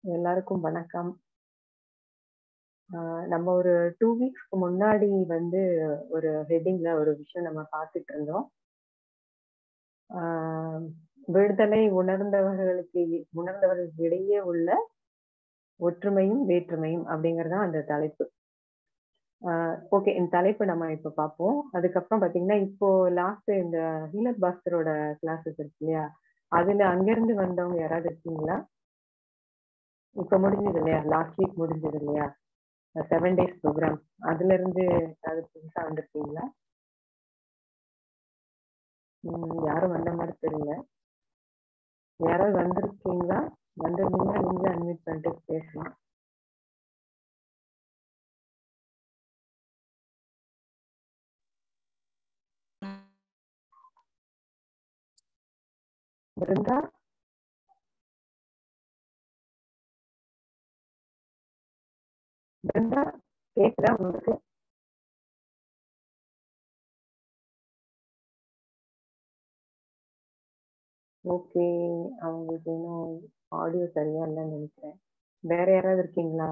எல்லாருக்கும் வணக்கம். ஆ நம்ம ஒரு 2 வீக்ஸ்க்கு முன்னாடி வந்து ஒரு ஹெட்டிங்ல ஒரு விஷயம் நம்ம பார்த்துட்டு இருந்தோம். ஆ விடுதலை உணர்ந்தவர்களுக்கு இ உணர்ந்தவர்களுக்கு இடையே உள்ள ஒற்றுமையும், வேற்றுமையும் அப்படிங்கிறது தான் அந்த தலைப்பு. ஆ ஓகே. இந்த தலைப்பு நம்ம இப்ப பார்ப்போம். அதுக்கப்புறம் பார்த்தீங்கன்னா, இப்போ லாஸ்ட் இந்த ஹீலர் பாஸ்கரோட கிளாஸஸ் இருக்கு இல்லையா? அதுல அங்கருந்து வந்தவங்க யாராவது இருக்கீங்களா? இப்ப முடிஞ்சது இல்லையா? லாஸ்ட் வீக் முடிஞ்சது இல்லையா? 7 டேஸ் ப்ரோகிராம். அதுலருந்து யாராவது புதுசா வந்திருக்கீங்களா? ம். யாரும் வந்த மாரி தெரியல. யாராவது வந்திருக்கீங்களா? வந்திருந்தீங்கன்னா நீங்களே அன்மியூட் பண்ணிட்டு பேசலாம். பிருந்தா? பிருந்தா கேக்குதா உங்களுக்கு? ஓகே. அவங்களுக்கு இன்னும் ஆடியோ சரியா இல்லன்னு நெனைக்கிறேன். வேற யாராவது இருக்கீங்களா?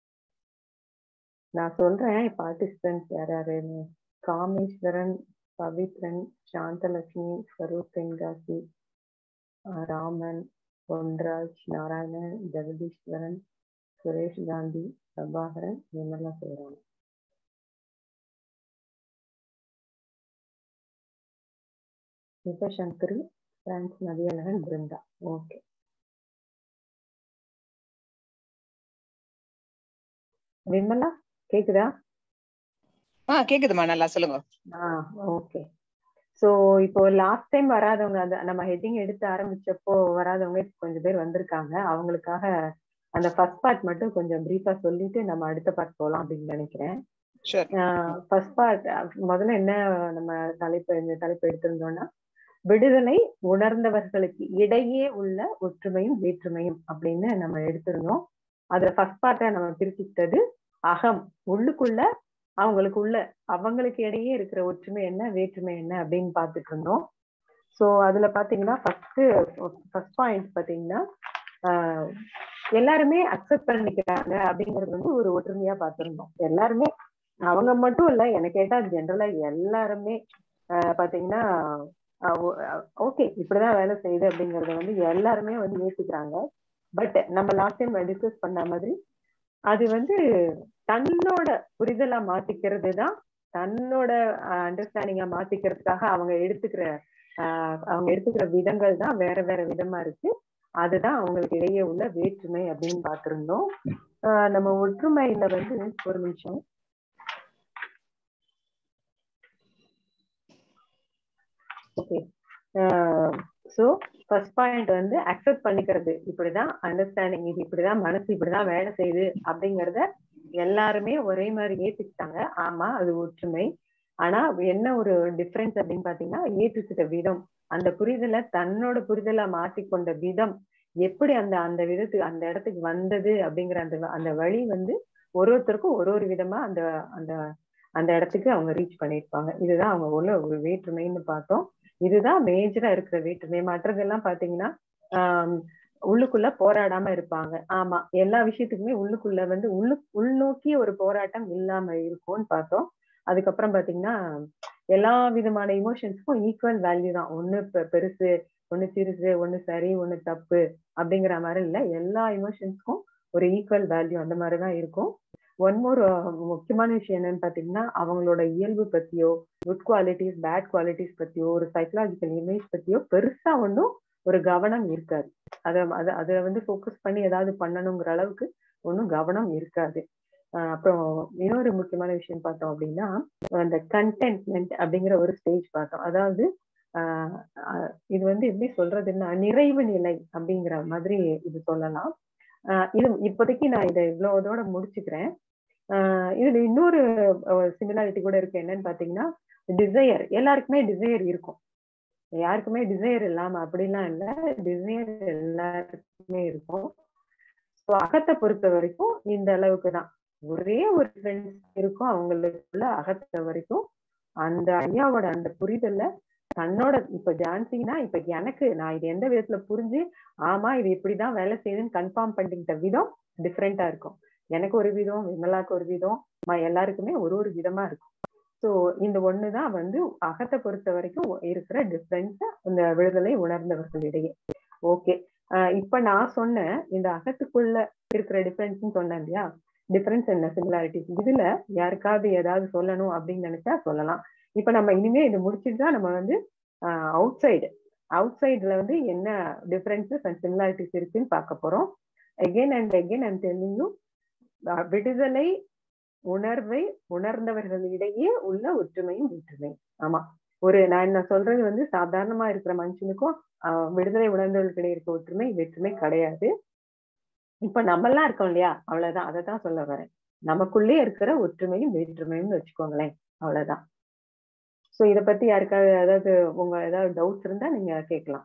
நான் சொல்றேன் பார்ட்டிசிபென்ட்ஸ் யார் யாருன்னு. காமேஸ்வரன், பவித்ரன், சாந்தலட்சுமி, ஸ்வரூப் தென்காசி, அ ராமன், பொன்ராஜ், நாராயணன், ஜெகதீஸ்வரன், சுரேஷ் காந்தி, பிரபாகரன், விமலா சிவராமன். சிவசங்கரி, பிரான்ஸ் மதியழகன், பிருந்தா. ஓகே. விமலா கேக்குதா? ஆ கேக்குதும்மா. நல்லா சொல்லுங்க. ஆ ஓகே. ஸோ இப்போ லாஸ்ட் டைம் வராதவங்க அந்த நம்ம ஹெட்டிங் எடுத்து ஆரம்பிச்சப்போ வராதவங்க இப்ப கொஞ்சம் பேர் வந்திருக்காங்க. அவங்களுக்காக அந்த ஃபர்ஸ்ட் பார்ட் மட்டும் கொஞ்சம் பிரீஃபா சொல்லிட்டு நம்ம அடுத்த பார்ட் போலாம் அப்படின்னு நெனைக்கிறேன். ஷூர். ஆ ஃபர்ஸ்ட் பார்ட் முதல்ல என்ன நம்ம தலைப்பு இந்த தலைப்பு எடுத்திருந்தோம்னா, விடுதலை உணர்ந்தவர்களுக்கு இடையே உள்ள ஒற்றுமையும், வேற்றுமையும் அப்படின்னு நம்ம எடுத்திருந்தோம். அதுல ஃபர்ஸ்ட் பார்ட்ட நம்ம பிரிச்சுக்கிட்டது அகம். உள்ளுக்குள்ள அவங்களுக்கு உள்ள அவங்களுக்கு இடையே இருக்கிற ஒற்றுமை என்ன, வேற்றுமை என்ன அப்படின்னு பார்த்துட்டு இருந்தோம். ஸோ அதுல பார்த்தீங்கன்னா, ஃபர்ஸ்ட் ஃபர்ஸ்ட் பாயிண்ட் பார்த்தீங்கன்னா, ஆ எல்லாருமே அக்செப்ட் பண்ணிக்கிறாங்க அப்படிங்கிறது வந்து ஒரு ஒற்றுமையா பார்த்திருந்தோம். எல்லாருமே அவங்க மட்டும் இல்ல. என்ன கேட்டா ஜெனரலா எல்லாருமே அ பார்த்தீங்கன்னா, அ ஒ ஓகே இப்படிதான் வேலை செய்யுது அப்படிங்கிறத வந்து எல்லாருமே வந்து ஏத்துக்கிறாங்க. பட் நம்ம லாஸ்ட் டைம் டிஸ்கஸ் பண்ண மாதிரி, அது வந்து தன்னோட புரிதலா மாத்திக்கிறது தான் தன்னோட அ அண்டர்ஸ்டாண்டிங்கா மாத்திக்கிறதுக்காக அவங்க எடுத்துக்கிற அ அவங்க எடுத்துக்கிற விதங்கள் தான் வேற வேற விதமா இருக்கு. அதுதான் அவங்களுக்கு இடையே உள்ள வேற்றுமை அப்படின்னு பார்த்திருந்தோம். ஆ நம்ம ஒற்றுமையில வந்து ஒரு நிமிஷம். ஓகே. ஆ ஸோ ஃபர்ஸ்ட் பாயிண்ட் வந்து அக்செப்ட் பண்ணிக்கிறது. இப்படிதான் அண்டர்ஸ்டாண்டிங் இது இப்படிதான் மனசு இப்படிதான் வேலை செய்யுது அப்படிங்கிறத எல்லாருமே ஒரே மாரி ஏத்துக்கிட்டாங்க. ஆமா அது ஒற்றுமை. ஆனா என்ன ஒரு டிஃபரன்ஸ் அப்படின்னு பார்த்தீங்கன்னா, ஏத்துக்கிட்ட விதம். அந்த புரிதல தன்னோட புரிதலா மாத்திக்கொண்ட விதம். எப்படி அந்த அந்த விதத்துக்கு அந்த இடத்துக்கு வந்தது அப்படிங்கிற அந்த அந்த வழி வந்து ஒரு ஒருத்தருக்கும் ஒரு ஒரு விதமா அந்த அந்த அந்த இடத்துக்கு அவங்க ரீச் பண்ணியிருப்பாங்க. இதுதான் அவங்க உள்ள ஒரு வேற்றுமைன்னு பார்த்தோம். இதுதான் மேஜரா இருக்கிற வேற்றுமை. மற்றதெல்லாம் பார்த்தீங்கன்னா, ஆ உள்ளுக்குள்ள போராடாம இருப்பாங்க. ஆமா. எல்லா விஷயத்துக்குமே உள்ளுக்குள்ள வந்து உள்ளு உள்நோக்கிய ஒரு போராட்டம் இல்லாம இருக்கும்னு பார்த்தோம். அதுக்கப்புறம் பார்த்தீங்கன்னா, எல்லா விதமான எமோஷன்ஸ்க்கும் ஈக்குவல் வேல்யூ தான். ஒண்ணு பெ பெருசு, ஒண்ணு சிறுசு, ஒண்ணு சரி, ஒண்ணு தப்பு அப்படிங்கிற மாரி இல்ல. எல்லா எமோஷன்ஸ்க்கும் ஒரு ஈக்குவல் வேல்யூ அந்த மாரி தான் இருக்கும். ஒன் மோர் முக்கியமான விஷயம் என்னன்னு பார்த்தீங்கன்னா, அவங்களோட இயல்பு பத்தியோ, குட் குவாலிட்டீஸ், பேட் குவாலிட்டீஸ் பத்தியோ, ஒரு சைக்காலஜிக்கல் இமேஜ் பத்தியோ பெருசா ஒண்ணும் ஒரு கவனம் இருக்காது. அத அத அத வந்து ஃபோக்கஸ் பண்ணி ஏதாவது பண்ணணுங்கிற அளவுக்கு ஒண்ணும் கவனம் இருக்காது. அ அப்புறம் இன்னொரு முக்கியமான விஷயம் பார்த்தோம் அப்படின்னா, அந்த கன்டென்ட்மென்ட் அப்படிங்கிற ஒரு ஸ்டேஜ் பார்த்தோம். அதாவது ஆ அ இது வந்து எப்படி சொல்றதுன்னா, நிறைவு நிலை அப்படிங்கிற மாதிரி இது சொல்லலாம். அ இது இப்போதைக்கு நான் இத இவ்ளோ இதோட முடிச்சுக்கிறேன். ஆ இதுல இன்னொரு அ சிமிலாரிட்டி கூட இருக்கு. என்னன்னு பார்த்தீங்கன்னா, டிசையர் எல்லாருக்குமே டிசையர் இருக்கும். யாருக்குமே டிசையர் இல்லாம அப்படிலாம் இல்ல. டிசையர் எல்லாருக்குமே இருக்கும். ஸோ அகத்த பொறுத்தவரைக்கும் இந்த அளவுக்கு தான். ஒரே ஒரு டிஃபரன்ஸ் இருக்கும் அவங்களுக்குள்ள அகத்த வரைக்கும். அந்த ஐயாவோட அந்த புரிதல்ல தன்னோட இப்ப ஜான்சினா இப்ப எனக்கு நான் இது எந்த விதத்துல புரிஞ்சு ஆமா இது இப்படிதான் வேலை செய்யுதுன்னு கன்ஃபார்ம் பண்ணிக்கிட்ட விதம் டிஃப்ரெண்டா இருக்கும் எனக்கு ஒரு விதம் விமலாக்கு ஒரு விதம் ம- எல்லாருக்குமே ஒரு ஒரு விதமா இருக்கும் ஸோ இந்த ஒண்ணுதான் வந்து அகத்தை பொறுத்த வரைக்கும் இருக்கிற டிஃப்ரென்ஸ் இந்த விடுதலை உணர்ந்தவர்களிடையே ஓகே இப்ப நான் சொன்ன இந்த அகத்துக்குள்ள இருக்கிற டிஃபரன்ஸ் சொன்னேன் இல்லையா டிஃபரன்ஸ் என்ன சிமிலாரிட்டிஸ் இதுல யாருக்காவது ஏதாவது சொல்லணும் அப்படின்னு நினைச்சா சொல்லலாம் இப்ப நம்ம இனிமே இது முடிச்சுட்டு தான் நம்ம வந்து அவுட் சைடு அவுட் சைடுல வந்து என்ன டிஃபரன்சஸ் அண்ட் சிமிலாரிட்டிஸ் இருக்குன்னு பார்க்க போறோம் again and again I'm telling you ah விடுதலை உணர்வை உணர்ந்தவர்களிடையே உள்ள ஒற்றுமையும் வேற்றுமை ஆமா ஒரு நான் என்ன சொல்றது வந்து சாதாரணமா இருக்கிற மனுஷனுக்கும் ஆஹ் விடுதலை உணர்ந்தவர்களுக்கிடையே இருக்க ஒற்றுமை வேற்றுமை கிடையாது இப்ப நம்ம எல்லாம் இருக்கோம் இல்லையா அவ்வளவுதான் அதை தான் சொல்ல வரேன் நமக்குள்ளே இருக்கிற ஒற்றுமையும் வேற்றுமையும் வச்சுக்கோங்களேன் அவ்வளவுதான் சோ இத பத்தி யாருக்காவது ஏதாவது உங்க ஏதாவது டவுட்ஸ் இருந்தா நீங்க கேட்கலாம்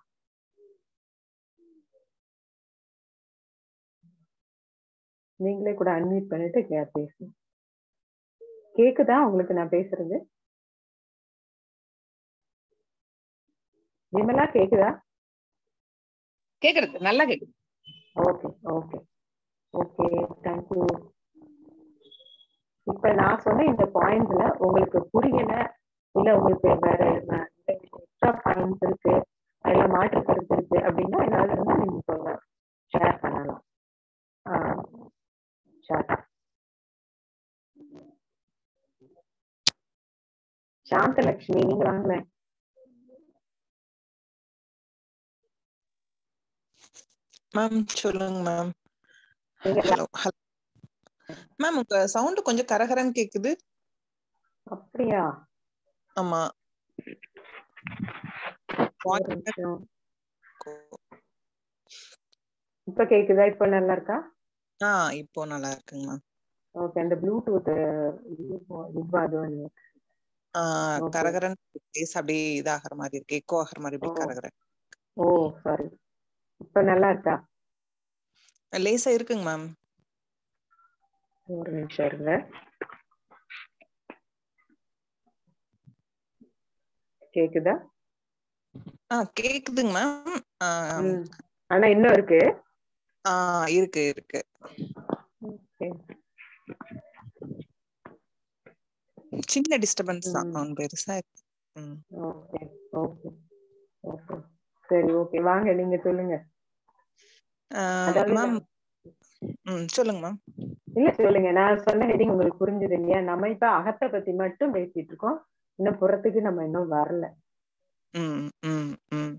நீங்களே கூட அன்மியூட் பண்ணிட்டு கே- பேசுங்க கேக்குதா உங்களுக்கு நான் பேசுறது விமலா கேக்குதா கேக்குறது நல்லா கேக்குது ஓகே ஓகே ஓகே தேங்க்யூ இப்ப நான் சொன்ன இந்த பாயிண்ட்ஸ்ல உங்களுக்கு புரியல இல்ல உங்களுக்கு வேற எக்ஸ்ட்ரா பாயிண்ட்ஸ் இருக்கு இல்ல மாற்று கருத்து இருக்கு அப்படின்னா ஏதாவது இருந்தா நீங்க சொல்ல ஷேர் பண்ணலாம் ஷேர் சாந்தலட்சுமி நீங்க வாங்களேன் மேம் சொல்லுங்க மேம் நீங்க ஹலோ ஹலோ மேம் உங்க சவுண்ட் கொஞ்சம் கரகரன்னு கேக்குது அப்படியா ஆமா ஒரு நிமிஷம் இப்ப கேக்குதா இப்ப நல்லா இருக்கா ஆ இப்போ நல்லா இருக்குங்க மேம் ஓகே அந்த ப்ளூடூத் இது அது ஆ, Okay. கரகரன் பேஸ் அப்படியே இதாகிற மாதிரி இருக்கு எக்கோ ஆகிற மாதிரி அப்படியே ஓ. கரகரன் ஓ சாரி இப்ப நல்லா இருக்கா லேசா இருக்குங்க மேம் ஒரு நிமிஷம் இருங்க கேக்குதா ஆ கேக்குதுங்க மேம் ம். ஆனா இன்னும் இருக்கு ஆ இருக்கு இருக்கு Okay. சின்ன டிஸ்டர்பன்ஸ் தான் ம். அவன் பெருசா இருக்கு ம். ஓகே ஓகே ஓகே சரி ஓகே வாங்க நீங்க சொல்லுங்க ஆ, அதாவது மேம் ம் சொல்லுங்க மேம் இல்ல சொல்லுங்க நான் சொன்ன ஹெட்டிங் உங்களுக்கு புரிஞ்சது இல்லையா நம்ம இப்ப அகத்தை பத்தி மட்டும் பேசிட்டு இருக்கோம் இன்னும் புறத்துக்கு நம்ம இன்னும் வரல ம் ம் ம்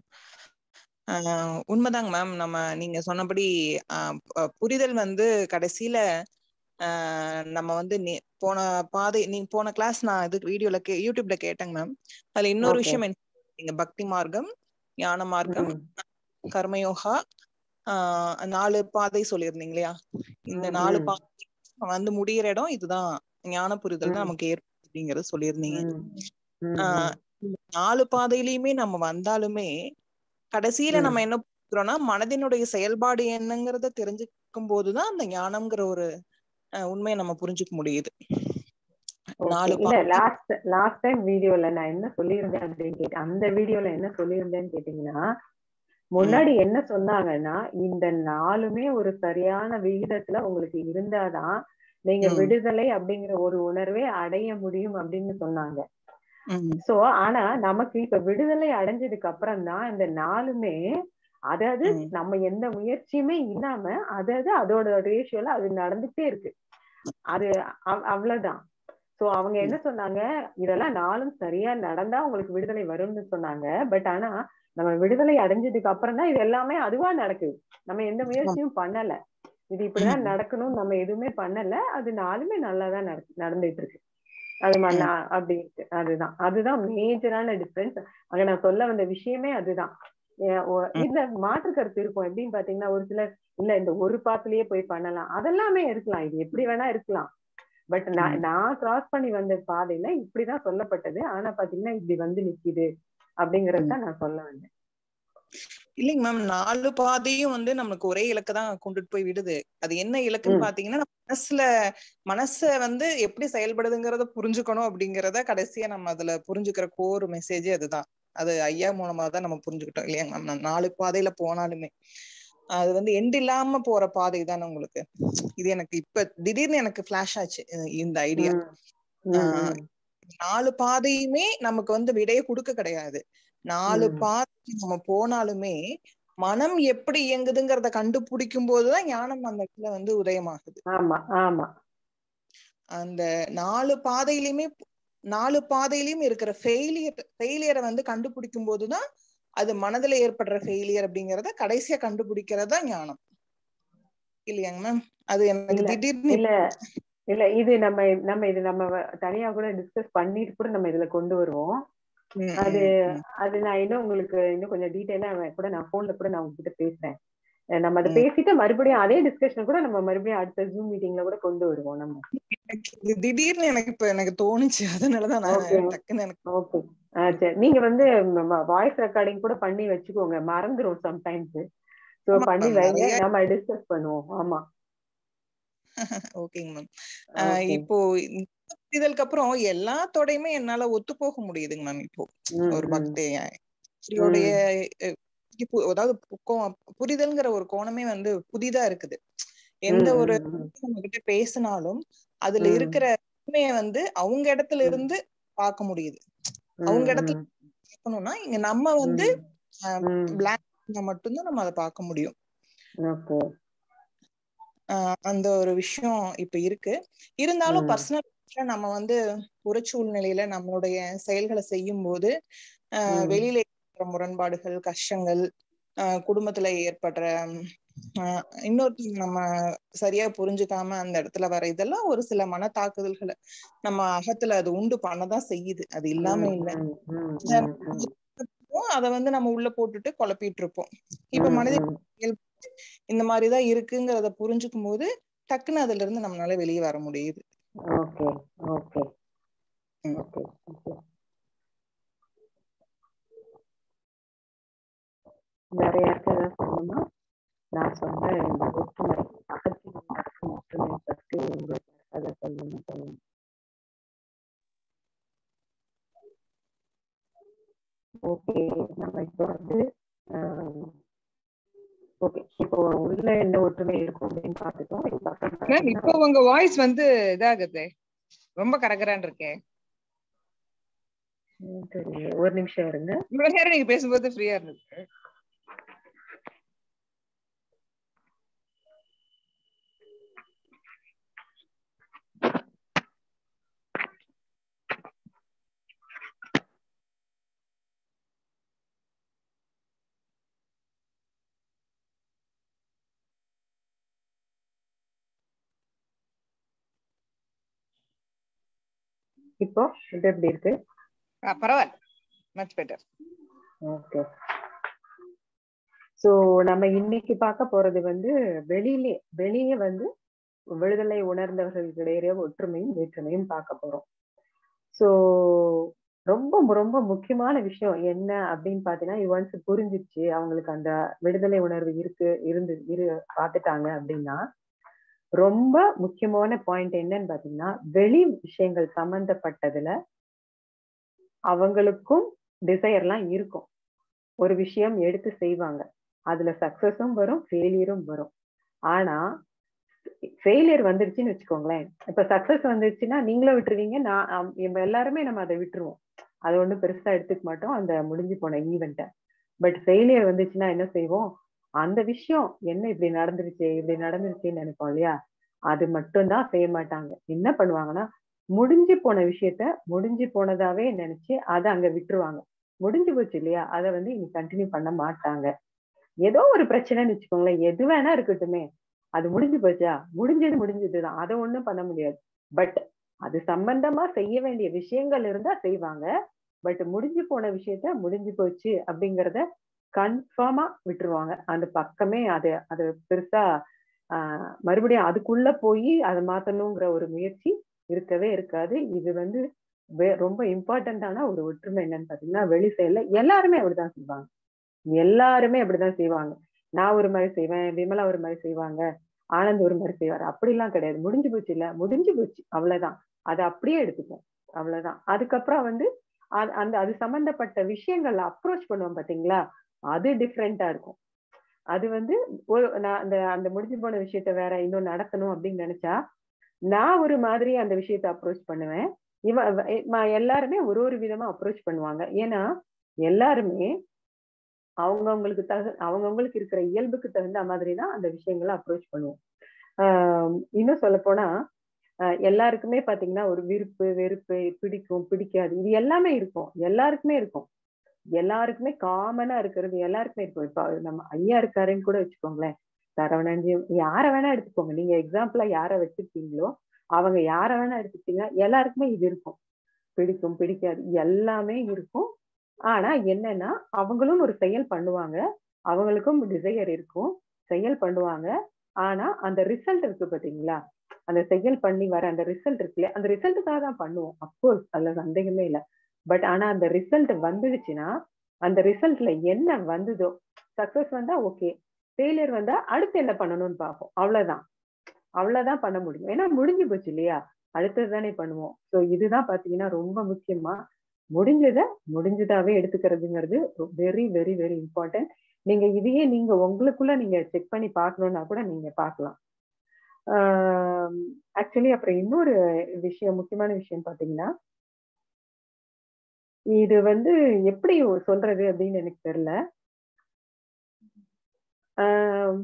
ஆஹ் உண்மைதாங்க மேம் நம்ம நீங்க சொன்னபடி ஆஹ் ப- புரிதல் வந்து கடைசியில ஆஹ் நம்ம வந்து நே- போன பாதை நீங்க போன கிளாஸ் நான் இது வீடியோல கே யூடியூப்ல கேட்டேங்க மேம் அதுல இன்னொரு Okay. விஷயம் என்ன நீங்க பக்தி மார்க்கம் ஞான மார்க்கம் ம். கர்மயோகா ஆஹ் நாலு பாதை சொல்லியிருந்தீங்க இல்லையா இந்த ம், நாலு ம். பாதை வந்து முடியிற இடம் இதுதான் ஞான புரிதல் தான் ம். நமக்கு ஏற்படும் அப்படிங்கறது சொல்லியிருந்தீங்க ம். ம், ஆஹ் இந்த நாலு பாதையிலயுமே நம்ம வந்தாலுமே கடைசியில ம். நம்ம என்ன புரிஞ்சுக்கிறோம்னா மனதினுடைய செயல்பாடு என்னங்கிறத தெரிஞ்சுக்கும் போதுதான் அந்த ஞானம்ங்கிற ஒரு அஹ், உண்மையை நம்ம புரிஞ்சுக்க முடியுது Okay. நாலு இல்ல பாதை லாஸ்ட் லாஸ்ட் டைம் வீடியோல நான் என்ன சொல்லியிருந்தேன் அப்படின்னு கேட்டேன் அந்த வீடியோல என்ன சொல்லியிருந்தேன்னு கேட்டீங்கன்னா முன்னாடி என்ன சொன்னாங்கன்னா இந்த நாலுமே ஒரு சரியான விகிதத்துல உங்களுக்கு இருந்தாதான் நீங்க ம். விடுதலை அப்படிங்கிற ஒரு உணர்வை அடைய முடியும் அப்படின்னு சொன்னாங்க ம், சோ ஆனா நமக்கு இப்ப விடுதலை அடைஞ்சதுக்கு அப்புறம் தான் இந்த நாலுமே அதாவது ம். நம்ம எந்த முயற்சியுமே இல்லாம அதாவது அதோட ரேஷியோல அது நடந்துட்டே இருக்கு அது அவ்- அவ்வளவுதான் சோ அவங்க என்ன சொன்னாங்க இதெல்லாம் நாளும் சரியா நடந்தா உங்களுக்கு விடுதலை வரும்னு சொன்னாங்க பட் ஆனா நம்ம விடுதலை அடைஞ்சதுக்கு அப்புறம் தான் இது எல்லாமே அதுவா நடக்குது நம்ம எந்த முயற்சியும் பண்ணல இது இப்படிதான் ம். நடக்கணும் நம்ம எதுவுமே பண்ணல அது நாளுமே நல்லாதான் நடக்கு- நடந்துட்டு இருக்கு அது ம- ம். நான் அப்படி இருக்கு அதுதான் அதுதான் மேஜரான டிஃபரன்ஸ் அங்க நான் சொல்ல வந்த விஷயமே அதுதான் ஏ- ஒ- ம். இதுல மாற்று கருத்து இருக்கும் எப்படின்னு பாத்தீங்கன்னா ஒரு சிலர் இல்ல இந்த ஒரு பாத்துலயே போய் பண்ணலாம் அதெல்லாமே இருக்கலாம் இது எப்படி வேணா இருக்கலாம் பட் நான் ம். நான் கிராஸ் பண்ணி வந்த பாதையில இப்படிதான் சொல்லப்பட்டது ஆனா பாத்தீங்கன்னா இப்படி வந்து நிக்குது அப்படிங்கறத நான் சொல்ல வந்தேன் இல்லைங்க மேம் நாலு பாதையும் வந்து நமக்கு ஒரே இலக்கு தான் கொண்டுட்டு போய் விடுது அது என்ன இலக்குன்னு ம். பாத்தீங்கன்னா நம்ம மனசுல மனச வந்து எப்படி செயல்படுதுங்கிறத புரிஞ்சுக்கணும் அப்படிங்கறத கடைசியா நம்ம அதுல புரிஞ்சுக்கிற கோர் மெசேஜ் அதுதான் அது ஐயா மூலமா தான் நம்ம புரிஞ்சுக்கிட்டோம் இல்லையா மேம் நாலு பாதையில போனாலுமே அது வந்து எண்ட் இல்லாம போற பாதை தானே உங்களுக்கு இது எனக்கு இப்ப திடீர்னு எனக்கு ஃபிளாஷ் ஆச்சு அஹ் இந்த ஐடியா ம். ம், ஆஹ் ம். நாலு பாதையுமே நமக்கு வந்து விடையை கொடுக்க கிடையாது நாலு ம். பாதை நம்ம போனாலுமே மனம் எப்படி இயங்குதுங்கிறத கண்டுபிடிக்கும் போதுதான் ஞானம் அந்த இடத்துல வந்து உதயமாகுது ஆமா ஆமா அந்த நாலு பாதையிலயுமே நாலு பாதையிலயும் இருக்கிற ஃபெயிலியர் ஃபெயிலியரை வந்து கண்டுபிடிக்கும் போதுதான் அது மனதுல ஏற்படுற ஃபெயிலியர் அப்படிங்கறத கடைசியா கண்டுபிடிக்கிறதா ஞானம் இல்லையாங்க மேம் அது எனக்கு இல்ல, திடீர்னு இல்ல இல்ல இது நம்ம நம்ம இது நம்ம வ- தனியா கூட டிஸ்கஸ் பண்ணிட்டு கூட நம்ம இதுல கொண்டு வருவோம் ம், அது ம், ம். அது நான் இன்னும் உங்களுக்கு இன்னும் கொஞ்சம் டீட்டெயிலா கூட நான் போன்ல கூட நான் உங்ககிட்ட பேசுறேன் அஹ் நம்ம அதை ம். பேசிட்டு மறுபடியும் அதே டிஸ்கஷன் கூட நம்ம மறுபடியும் அடுத்த ஜூம் மீட்டிங்ல கூட கொண்டு வருவோம் நம்ம எனக்கு இது திடீர்னு எனக்கு இப்ப எனக்கு தோணுச்சு அதனாலதான் நான் Okay. டக்குன்னு எனக்கு ஓகே சரி நீங்க வந்து வாய்ஸ் ரெக்கார்டிங் கூட பண்ணி வச்சுக்கோங்க மறந்துரும் சம்டைம்ஸ் சோ ஆமா, பண்ணி ma'am. வைங்க நிறைய- நம்ம டிஸ்கஸ் பண்ணுவோம் ஆமா ஓகேங்க மேம் Okay. இப்போ இந்த புரிதலுக்கு அப்புறம் எல்லாத்தோடையுமே என்னால ஒத்து போக முடியுதுங்க மேம் இப்போ ம், ஒரு ம். பக்தி ஸ்ரீயோடைய அஹ், இப்போ அதாவது கோ- புரிதல்ங்கிற ஒரு கோணமே வந்து புதிதா இருக்குது எந்த ம், ஒரு ம், ம். நம்ம கிட்ட பேசினாலும் அதுல ம். இருக்கிற உண்மையை வந்து அவங்க இடத்துல இருந்து பார்க்க முடியுது அவங்க ம், இடத்துல ம். பார்க்கணும்னா இங்க நம்ம வந்து ம், ம். பிளாக் மட்டும்தான் நம்ம அதை பார்க்க முடியும் ஓகே ஆஹ் அந்த ஒரு விஷயம் இப்ப இருக்கு இருந்தாலும் ம். பர்சனல் நம்ம வந்து புற சூழ்நிலையில நம்மளுடைய செயல்களை செய்யும் போது ஆஹ் ம். வெளியில ஏற்படுற முரண்பாடுகள் கஷ்டங்கள் ஆஹ் குடும்பத்துல ஏற்படுற ஆஹ் இன்னொருத்தர் நம்ம சரியா புரிஞ்சுக்காம அந்த இடத்துல வர இதெல்லாம் ஒரு சில மன தாக்குதல்களை நம்ம அகத்துல அது உண்டு பண்ணதான் செய்யுது அது இல்லாம இல்ல ம், ம், ம், ம், ம். அதை வந்து நம்ம உள்ள போட்டுட்டு குழப்பிட்டு இருப்போம் இப்ப ம், மனித ம். இயல்பு இந்த மாதிரிதான் இருக்குங்கிறத புரிஞ்சுக்கும் போது டக்குன்னு அதுல இருந்து நம்மளால வெளியே வர முடியுது ஓகே ஓகே ம். ஓகே ஓகே வேற யாருக்கு ஏதாவது சொல்லணுமா நான் சொன்ன இந்த ஒற்றுமை அகத்தில் நடக்கும் ஒற்றுமை பற்றி உங்களுக்கு அதை சொல்லணும் சொல்லுங்க ஓகே நம்ம இப்போ வந்து ஓகே இப்போ உள்ள என்ன ஒற்றுமை இருக்கும் அப்படின்னு பார்த்துட்டோம் இதுக்கப்புறம் மேம் பார்த்தீங்கன்னா- இப்போ உங்க வாய்ஸ் வந்து இதாகுது ரொம்ப கரகரான்னு இருக்கே ம், சரி ஒரு நிமிஷம் இருங்க இவ்வளவு நேரம் நீங்க பேசும்போது ஃப்ரீயா இருந்தது இப்போ இது எப்படி இருக்கு ஆ, பரவாயில்ல மச் பெட்டர் ஓகே சோ நம்ம இன்னைக்கு பார்க்க போறது வந்து வெளியிலே வெளியே வந்து விடுதலை உணர்ந்தவர்களுக்கிடையே ஒற்றுமையும் வேற்றுமையும் பார்க்க போறோம் சோ ரொம்ப ரொம்ப முக்கியமான விஷயம் என்ன அப்படின்னு பாத்தீங்கன்னா ஒன்ஸ் புரிஞ்சிச்சு அவங்களுக்கு அந்த விடுதலை உணர்வு இருக்கு இருந்து இரு பார்த்துட்டாங்க அப்படின்னா ரொம்ப முக்கியமான பாயிண்ட் என்னன்னு பாத்தீங்கன்னா வெளி விஷயங்கள் சம்பந்தப்பட்டதுல அவங்களுக்கும் டிசைர்லாம் இருக்கும் ஒரு விஷயம் எடுத்து செய்வாங்க அதுல சக்சஸும் வரும் ஃபெயிலியரும் வரும் ஆனா ஃபெயிலியர் வந்துருச்சுன்னு வச்சுக்கோங்களேன் இப்ப சக்சஸ் வந்துருச்சுன்னா நீங்களும் விட்டுருவீங்க நான் அம்- நம்ம எல்லாருமே நம்ம அதை விட்டுருவோம் அது ஒண்ணும் பெருசா எடுத்துக்க மாட்டோம் அந்த முடிஞ்சு போன ஈவெண்ட்டை பட் ஃபெயிலியர் வந்துச்சுன்னா என்ன செய்வோம் அந்த விஷயம் என்ன இப்படி நடந்துருச்சு இப்படி நடந்துருச்சுன்னு நினைப்போம் இல்லையா அது மட்டும்தான் செய்ய மாட்டாங்க என்ன பண்ணுவாங்கன்னா முடிஞ்சு போன விஷயத்த முடிஞ்சு போனதாவே நினைச்சு அதை அங்க விட்டுருவாங்க முடிஞ்சு போச்சு இல்லையா அதை வந்து இனி கண்டினியூ பண்ண மாட்டாங்க ஏதோ ஒரு பிரச்சனைன்னு வச்சுக்கோங்களேன் எது வேணா இருக்கட்டுமே அது முடிஞ்சு போச்சா முடிஞ்சது முடிஞ்சதுதான் அதை ஒண்ணும் பண்ண முடியாது பட் அது சம்பந்தமா செய்ய வேண்டிய விஷயங்கள் இருந்தா செய்வாங்க பட் முடிஞ்சு போன விஷயத்த முடிஞ்சு போச்சு அப்படிங்கறத கன்ஃபார்மா விட்டுருவாங்க அந்த பக்கமே அது அது பெருசா ஆஹ் மறுபடியும் அதுக்குள்ள போய் அதை மாத்தணுங்கிற ஒரு முயற்சி இருக்கவே இருக்காது இது வந்து வே- ரொம்ப இம்பார்ட்டன்டான ஒரு ஒற்றுமை என்னன்னு பாத்தீங்கன்னா வெளி செயல்ல எல்லாருமே அப்படிதான் செய்வாங்க எல்லாருமே அப்படிதான் செய்வாங்க நான் ஒரு மாதிரி செய்வேன் விமலா ஒரு மாதிரி செய்வாங்க ஆனந்த் ஒரு மாதிரி செய்வாரு அப்படிலாம் கிடையாது முடிஞ்சு போச்சு இல்ல முடிஞ்சு போச்சு அவ்வளவுதான் அதை அப்படியே எடுத்துப்போம் அவ்வளவுதான் அதுக்கப்புறம் வந்து அது- அந்த அது சம்பந்தப்பட்ட விஷயங்கள்ல அப்ரோச் பண்ணுவோம் பாத்தீங்களா அது டிஃப்ரெண்டா இருக்கும் அது வந்து ஒரு நான் அந்த அந்த முடிஞ்சு போன விஷயத்த வேற இன்னும் நடத்தணும் அப்படின்னு நினைச்சா நான் ஒரு மாதிரி அந்த விஷயத்த அப்ரோச் பண்ணுவேன் இவ வ- ம- எல்லாருமே ஒரு ஒரு விதமா அப்ரோச் பண்ணுவாங்க ஏன்னா எல்லாருமே அவங்கவங்களுக்கு தகு அவங்கவங்களுக்கு இருக்கிற இயல்புக்கு தகுந்த மாதிரி தான் அந்த விஷயங்களை அப்ரோச் பண்ணுவோம் ஆஹ் இன்னும் சொல்ல போனா ஆஹ் எல்லாருக்குமே பாத்தீங்கன்னா ஒரு விருப்பு வெறுப்பு பிடிக்கும் பிடிக்காது இது எல்லாமே இருக்கும் எல்லாருக்குமே இருக்கும் எல்லாருக்குமே காமனா இருக்கிறது எல்லாருக்குமே இருக்கும் இப்ப நம்ம ஐயா இருக்காருன்னு கூட வச்சுக்கோங்களேன் சரவணன்ஜி யார வேணா எடுத்துக்கோங்க நீங்க எக்ஸாம்பிளா யார வச்சிருக்கீங்களோ அவங்க யார வேணா எடுத்துக்கிட்டீங்க எல்லாருக்குமே இது இருக்கும் பிடிக்கும் பிடிக்காது எல்லாமே இருக்கும் ஆனா என்னன்னா அவங்களும் ஒரு செயல் பண்ணுவாங்க அவங்களுக்கும் டிசையர் இருக்கும் செயல் பண்ணுவாங்க ஆனா அந்த ரிசல்ட் இருக்கு பாத்தீங்களா அந்த செயல் பண்ணி வர அந்த ரிசல்ட் இருக்குல்ல அந்த ரிசல்ட்டுக்காக தான் பண்ணுவோம் அப்கோர்ஸ் அதுல சந்தேகமே இல்லை பட் ஆனா அந்த ரிசல்ட் வந்துடுச்சுன்னா அந்த ரிசல்ட்ல என்ன வந்ததோ சக்சஸ் வந்தா ஓகே ஃபெயிலியர் வந்தா அடுத்து என்ன பண்ணணும்னு பார்ப்போம் அவ்வளவுதான் அவ்வளவுதான் பண்ண முடியும் ஏன்னா முடிஞ்சு போச்சு இல்லையா அடுத்தது தானே பண்ணுவோம் ஸோ இதுதான் பாத்தீங்கன்னா ரொம்ப முக்கியமா முடிஞ்சத முடிஞ்சதாவே எடுத்துக்கிறதுங்கிறது வெரி வெரி வெரி இம்பார்ட்டன்ட் நீங்க இதையே நீங்க உங்களுக்குள்ள நீங்க செக் பண்ணி பார்க்கணும்னா கூட நீங்க பார்க்கலாம் ஆக்சுவலி அப்புறம் இன்னொரு விஷயம் முக்கியமான விஷயம் பாத்தீங்கன்னா இது வந்து எப்படி சொல்றது அப்படின்னு எனக்கு தெரியல ஆஹ்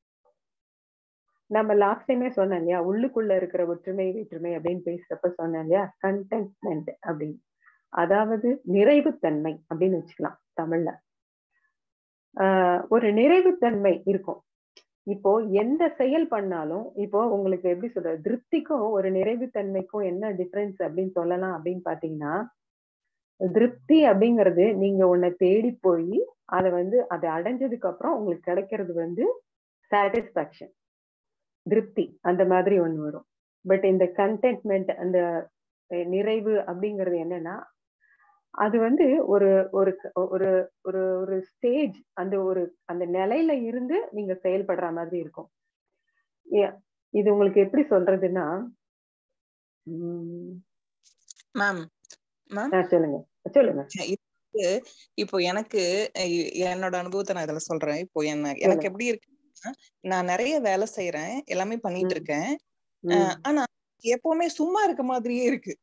நம்ம லாஸ்ட் டைமே சொன்னேன் இல்லையா உள்ளுக்குள்ள இருக்கிற ஒற்றுமை வேற்றுமை அப்படின்னு பேசுறப்ப சொன்னேன் இல்லையா கண்டென்ட்மெண்ட் அப்படின்னு அதாவது நிறைவுத்தன்மை அப்படின்னு வச்சுக்கலாம் தமிழ்ல ஆஹ் ஒரு நிறைவுத்தன்மை இருக்கும் இப்போ எந்த செயல் பண்ணாலும் இப்போ உங்களுக்கு எப்படி சொல்றது திருப்திக்கும் ஒரு நிறைவுத்தன்மைக்கும் என்ன டிஃபரன்ஸ் அப்படின்னு சொல்லலாம் அப்படின்னு பாத்தீங்கன்னா திருப்தி அப்படிங்கிறது நீங்க உன்னை தேடி போய் அதை வந்து அதை அடைஞ்சதுக்கு அப்புறம் உங்களுக்கு கிடைக்கிறது வந்து சாட்டிஸ்பாக்சன் திருப்தி அந்த மாதிரி ஒண்ணு வரும் பட் இந்த கண்டென்ட்மெண்ட் அந்த நிறைவு அப்படிங்கிறது என்னன்னா அது வந்து ஒரு ஒரு ஒரு ஒரு ஒரு ஸ்டேஜ் அந்த ஒரு அந்த நிலையில இருந்து நீங்க செயல்படுற மாதிரி இருக்கும் இது உங்களுக்கு எப்படி சொல்றதுன்னா மேம் மேம் சொல்லுங்க சொல்லுங்க இப்போ எனக்கு என்னோட அனுபவத்தை நான் இதுல சொல்றேன் இப்போ என்ன எனக்கு எப்படி இருக்கு நான் நிறைய வேலை செய்யறேன் எல்லாமே பண்ணிட்டு இருக்கேன் ஆனா எப்பவுமே சும்மா இருக்க மாதிரியே இருக்கு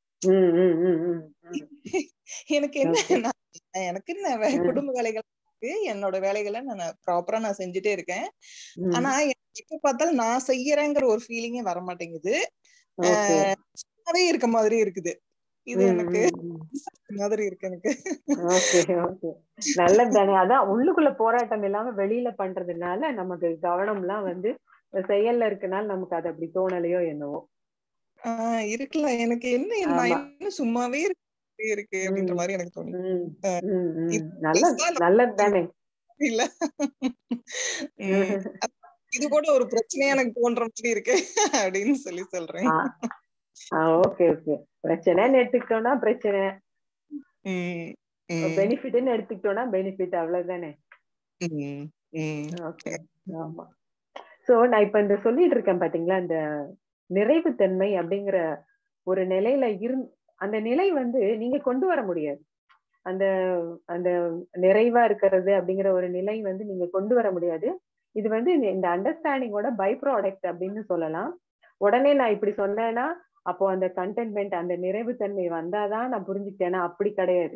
எனக்கு என்ன எனக்கு என்ன குடும்ப வேலைகள் இருக்கு என்னோட வேலைகளை நான் ப்ராப்பரா நான் செஞ்சுட்டே இருக்கேன் ஆனா எப்ப பார்த்தாலும் நான் செய்யறேங்கிற ஒரு ஃபீலிங்கே வர மாட்டேங்குது சும்மாவே இருக்க மாதிரி இருக்குது இது எனக்கு மாதிரி இருக்கு எனக்கு ஓகே ஓகே நல்லது தானே அதான் உள்ளுக்குள்ள போராட்டம் இல்லாம வெளியில பண்றதுனால நமக்கு கவனம் எல்லாம் வந்து செயல்ல இருக்கனால நமக்கு அது அப்படி தோணலையோ என்னவோ ஆஹ் இருக்கலாம் எனக்கு என்ன என்ன சும்மாவே இருக்கு அப்படின்ற மாதிரி எனக்கு தோணுது நல்லது தானே இல்ல இது கூட ஒரு பிரச்சனையா எனக்கு தோன்ற மாதிரி இருக்கு அப்படின்னு சொல்லி சொல்றேன் ஓகே ஓகே பிரச்சனைன்னு எடுத்துக்கிட்டோம்னா பிரச்சனை பெனிஃபிட்னு எடுத்துக்கிட்டோம்னா பெனிஃபிட் அவ்வளவுதானே ஓகே ஆமா சோ நான் இப்ப இந்த சொல்லிட்டு இருக்கேன் பாத்தீங்களா இந்த நிறைவுத்தன்மை அப்படிங்கிற ஒரு நிலையில இரு அந்த நிலை வந்து நீங்க கொண்டு வர முடியாது அந்த அந்த நிறைவா இருக்கிறது அப்படிங்கிற ஒரு நிலை வந்து நீங்க கொண்டு வர முடியாது இது வந்து இந்த அண்டர்ஸ்டாண்டிங்கோட பை ப்ராடக்ட் அப்படின்னு சொல்லலாம் உடனே நான் இப்படி சொன்னேன்னா அப்போ அந்த கண்டென்ட்மெண்ட் அந்த நிறைவுத்தன்மை வந்தாதான் நான் புரிஞ்சுக்கிட்டேன்னா அப்படி கிடையாது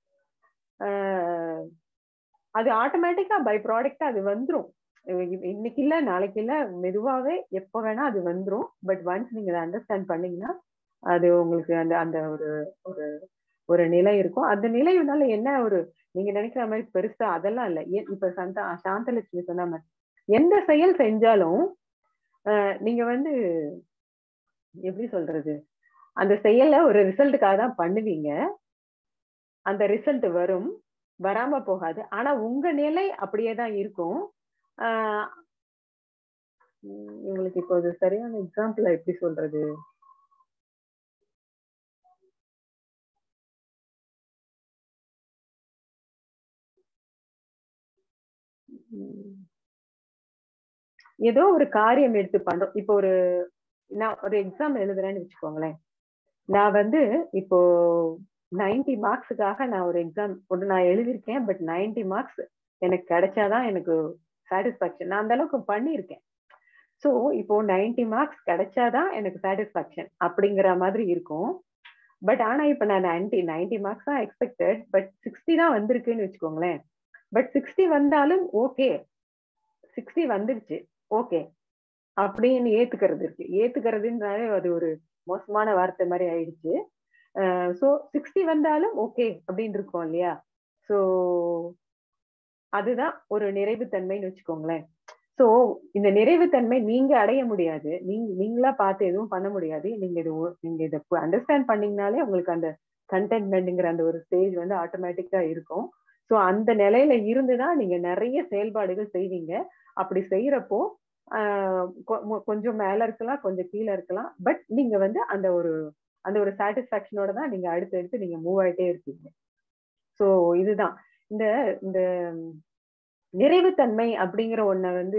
அது ஆட்டோமேட்டிக்கா பை ப்ராடக்டா அது வந்துரும் இன்னைக்கு இல்ல நாளைக்கு இல்ல மெதுவாவே எப்ப வேணா அது வந்துரும் பட் ஒன்ஸ் நீங்க அதை அண்டர்ஸ்டாண்ட் பண்ணீங்கன்னா அது உங்களுக்கு அந்த அந்த ஒரு ஒரு ஒரு நிலை இருக்கும் அந்த நிலையினால என்ன ஒரு நீங்க நினைக்கிற மாதிரி பெருசா அதெல்லாம் இல்ல இப்ப சந்தா சாந்தலட்சுமி சொன்ன மாதிரி எந்த செயல் செஞ்சாலும் நீங்க வந்து எப்படி சொல்றது அந்த செயலை ஒரு ரிசல்ட்டுக்காக தான் பண்ணுவீங்க அந்த ரிசல்ட் வரும் வராம போகாது ஆனா உங்க நிலை அப்படியே தான் இருக்கும் ஆஹ் உங்களுக்கு இப்போ ஒரு சரியான எக்ஸாம்பிள் எப்படி சொல்றது உம் ஏதோ ஒரு காரியம் எடுத்து பண்றோம் இப்போ ஒரு நான் ஒரு எக்ஸாம் எழுதுறேன்னு வச்சுக்கோங்களேன் நான் வந்து இப்போ நைன்டி மார்க்ஸுக்காக நான் ஒரு எக்ஸாம் ஒன்று நான் எழுதியிருக்கேன் பட் நைன்டி மார்க்ஸ் எனக்கு கிடைச்சாதான் எனக்கு சாட்டிஸ்ஃபேக்ஷன் நான் அந்த அளவுக்கு பண்ணியிருக்கேன் ஸோ இப்போ நைன்டி மார்க்ஸ் கிடைச்சாதான் எனக்கு சாட்டிஸ்ஃபேக்ஷன் அப்படிங்கிற மாதிரி இருக்கும் பட் ஆனா இப்ப நான் நைன்டி நைன்டி மார்க்ஸ் தான் எக்ஸ்பெக்டட் பட் சிக்ஸ்டி தான் வந்திருக்குன்னு வச்சுக்கோங்களேன் பட் சிக்ஸ்டி வந்தாலும் ஓகே சிக்ஸ்டி வந்துடுச்சு ஓகே அப்படின்னு ஏத்துக்கிறது இருக்கு ஏத்துக்கிறதுனாலே அது ஒரு மோசமான வார்த்தை மாதிரி ஆயிடுச்சு ஸோ சிக்ஸ்டி வந்தாலும் ஓகே அப்படின்னு இருக்கோம் இல்லையா ஸோ அதுதான் ஒரு நிறைவுத்தன்மைன்னு வச்சுக்கோங்களேன் ஸோ இந்த நிறைவுத்தன்மை நீங்க அடைய முடியாது நீங்க நீங்களா பார்த்து எதுவும் பண்ண முடியாது நீங்க இது நீங்க இதை அண்டர்ஸ்டாண்ட் பண்ணீங்கனாலே உங்களுக்கு அந்த கண்டென்ட்மெண்ட்ங்கிற அந்த ஒரு ஸ்டேஜ் வந்து ஆட்டோமேட்டிக்கா இருக்கும் ஸோ அந்த நிலையில இருந்துதான் நீங்க நிறைய செயல்பாடுகள் செய்வீங்க அப்படி செய்யறப்போ கொஞ்சம் மேல இருக்கலாம் கொஞ்சம் கீழே இருக்கலாம் பட் நீங்க வந்து அந்த ஒரு அந்த ஒரு சாட்டிஸ்பாக்சனோட தான் நீங்க அடுத்து அடுத்து நீங்க மூவ் ஆயிட்டே இருக்கீங்க ஸோ இதுதான் இந்த இந்த நிறைவுத்தன்மை அப்படிங்கிற ஒன்ன வந்து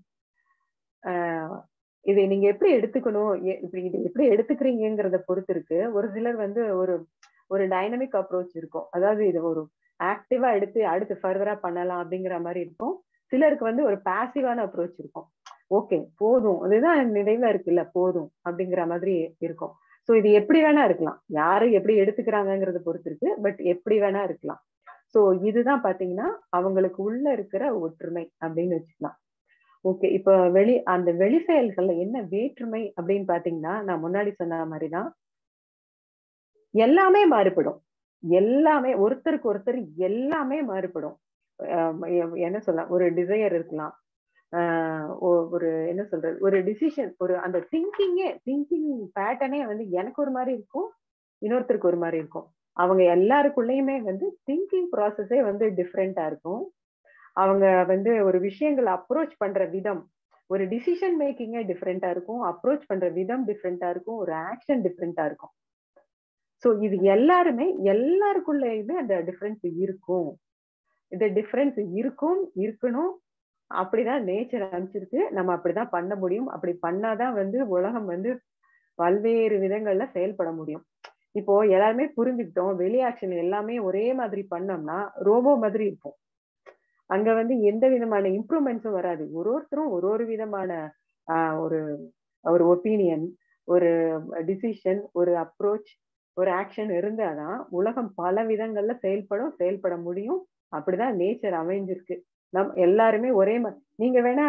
இதை நீங்க எப்படி எடுத்துக்கணும் இப்படி இது எப்படி எடுத்துக்கிறீங்கிறத பொறுத்து இருக்கு ஒரு சிலர் வந்து ஒரு ஒரு டைனமிக் அப்ரோச் இருக்கும் அதாவது இது ஒரு ஆக்டிவா எடுத்து அடுத்து ஃபர்தரா பண்ணலாம் அப்படிங்கிற மாதிரி இருக்கும் சிலருக்கு வந்து ஒரு பாசிவான அப்ரோச் இருக்கும் ஓகே போதும் அதுதான் நிறைவா இருக்குல்ல போதும் அப்படிங்கிற மாதிரி இருக்கும் ஸோ இது எப்படி வேணா இருக்கலாம் யாரு எப்படி எடுத்துக்கிறாங்கிறத பொறுத்து இருக்கு பட் எப்படி வேணா இருக்கலாம் ஸோ இதுதான் பாத்தீங்கன்னா அவங்களுக்கு உள்ள இருக்கிற ஒற்றுமை அப்படின்னு வச்சுக்கலாம் ஓகே இப்ப வெளி அந்த வெளி செயல்கள்ல என்ன வேற்றுமை அப்படின்னு பாத்தீங்கன்னா நான் முன்னாடி சொன்ன மாதிரிதான் எல்லாமே மாறுபடும் எல்லாமே ஒருத்தருக்கு ஒருத்தர் எல்லாமே மாறுபடும் என்ன சொல்ல ஒரு டிசையர் இருக்கலாம் ஒரு என்ன சொல்றது ஒரு டிசிஷன் ஒரு அந்த திங்கிங்கே திங்கிங் பேட்டர்னே வந்து எனக்கு ஒரு மாதிரி இருக்கும் இன்னொருத்தருக்கு ஒரு மாதிரி இருக்கும் அவங்க எல்லாருக்குள்ளயுமே வந்து திங்கிங் ப்ராசஸே வந்து டிஃப்ரெண்டா இருக்கும் அவங்க வந்து ஒரு விஷயங்களை அப்ரோச் பண்ற விதம் ஒரு டிசிஷன் மேக்கிங்கே டிஃப்ரெண்டா இருக்கும் அப்ரோச் பண்ற விதம் டிஃப்ரெண்டா இருக்கும் ஒரு ஆக்ஷன் டிஃப்ரெண்டா இருக்கும் ஸோ இது எல்லாருமே எல்லாருக்குள்ளயுமே அந்த டிஃப்ரென்ஸ் இருக்கும் இந்த டிஃப்ரென்ஸ் இருக்கும் இருக்கணும் அப்படிதான் நேச்சர் அமைச்சிருக்கு நம்ம அப்படிதான் பண்ண முடியும் அப்படி பண்ணாதான் வந்து உலகம் வந்து பல்வேறு விதங்கள்ல செயல்பட முடியும் இப்போ எல்லாருமே புரிஞ்சுக்கிட்டோம் வெளி ஆக்ஷன் எல்லாமே ஒரே மாதிரி பண்ணோம்னா ரோபோ மாதிரி இருக்கும் அங்க வந்து எந்த விதமான இம்ப்ரூவ்மெண்ட்ஸும் வராது ஒரு ஒருத்தரும் ஒரு ஒரு விதமான ஒரு ஒரு ஒப்பீனியன் ஒரு டிசிஷன் ஒரு அப்ரோச் ஒரு ஆக்ஷன் இருந்தாதான் உலகம் பல விதங்கள்ல செயல்படும் செயல்பட முடியும் அப்படிதான் நேச்சர் அமைஞ்சிருக்கு நம் எல்லாருமே ஒரே நீங்க வேணா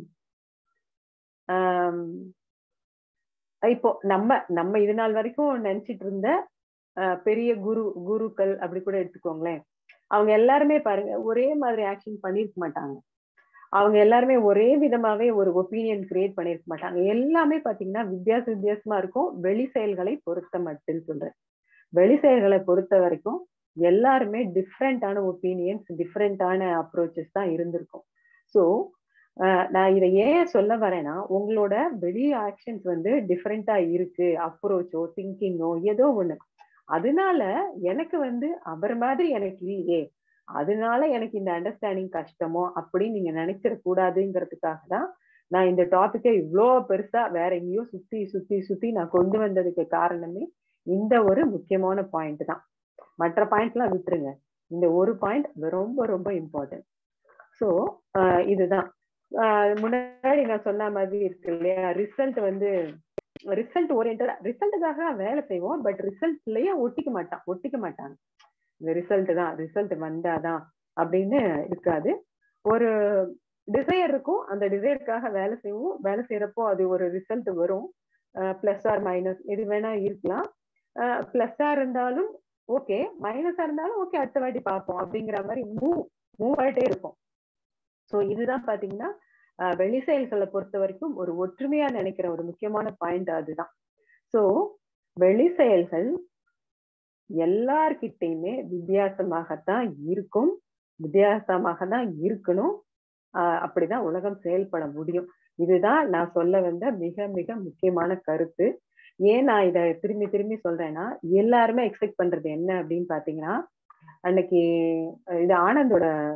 இப்போ நம்ம நம்ம இது நாள் வரைக்கும் நினைச்சிட்டு இருந்த பெரிய குரு குருக்கள் அப்படி கூட எடுத்துக்கோங்களேன் அவங்க எல்லாருமே பாருங்க ஒரே மாதிரி ஆக்ஷன் பண்ணிருக்க மாட்டாங்க அவங்க எல்லாருமே ஒரே விதமாவே ஒரு ஒப்பீனியன் கிரியேட் பண்ணிருக்க மாட்டாங்க எல்லாமே பாத்தீங்கன்னா வித்தியாச வித்தியாசமா இருக்கும் வெளி செயல்களை பொறுத்த மட்டும் சொல்றேன் வெளி செயல்களை பொறுத்த வரைக்கும் எல்லாருமே டிஃப்ரெண்டான ஒப்பீனியன்ஸ் டிஃப்ரெண்டான அப்ரோச்சஸ் தான் இருந்திருக்கும் ஸோ நான் இதை ஏன் சொல்ல வரேன்னா உங்களோட வெளி ஆக்ஷன்ஸ் வந்து டிஃப்ரெண்டா இருக்கு அப்ரோச்சோ திங்கிங்கோ ஏதோ ஒண்ணு அதனால எனக்கு வந்து அவர் மாதிரி எனக்கு இல்லையே அதனால எனக்கு இந்த அண்டர்ஸ்டாண்டிங் கஷ்டமோ அப்படின்னு நீங்க நினைச்சிட கூடாதுங்கிறதுக்காக தான் நான் இந்த டாபிக்கை இவ்வளோ பெருசா வேற எங்கேயோ சுத்தி சுத்தி சுத்தி நான் கொண்டு வந்ததுக்கு காரணமே இந்த ஒரு முக்கியமான பாயிண்ட் தான் மற்ற பாயிண்ட்லாம் விட்டுருங்க இந்த ஒரு பாயிண்ட் ரொம்ப ரொம்ப இம்பார்ட்டன்ட் ஸோ இதுதான் முன்னாடி நான் சொன்ன மாதிரி இருக்கு இல்லையா ரிசல்ட் வந்து ரிசல்ட் ஓரியன்டா ரிசல்ட்டுக்காக வேலை செய்வோம் பட் ரிசல்ட்லயே ஒட்டிக்க மாட்டான் ஒட்டிக்க மாட்டாங்க இந்த ரிசல்ட் தான் ரிசல்ட் வந்தாதான் அப்படின்னு இருக்காது ஒரு டிசையர் இருக்கும் அந்த டிசையருக்காக வேலை செய்வோம் வேலை செய்யறப்போ அது ஒரு ரிசல்ட் வரும் பிளஸ் ஆர் மைனஸ் இது வேணா இருக்கலாம் பிளஸ்ஸா இருந்தாலும் ஓகே மைனஸா இருந்தாலும் ஓகே அடுத்த வாட்டி பார்ப்போம் அப்படிங்கிற மாதிரி மூவ் மூவ் ஆகிட்டே இருக்கும் ஸோ இதுதான் பாத்தீங்கன்னா வெளி செயல்களை பொறுத்த வரைக்கும் ஒரு ஒற்றுமையா நினைக்கிற ஒரு முக்கியமான பாயிண்ட் அதுதான் ஸோ வெளி செயல்கள் எல்லார்கிட்டையுமே வித்தியாசமாகத்தான் இருக்கும் வித்தியாசமாக தான் இருக்கணும் ஆஹ் அப்படிதான் உலகம் செயல்பட முடியும் இதுதான் நான் சொல்ல வந்த மிக மிக முக்கியமான கருத்து ஏன் நான் இதை திரும்பி திரும்பி சொல்றேன்னா எல்லாருமே எக்ஸ்பெக்ட் பண்றது என்ன அப்படின்னு பாத்தீங்கன்னா அன்னைக்கு இது ஆனந்தோட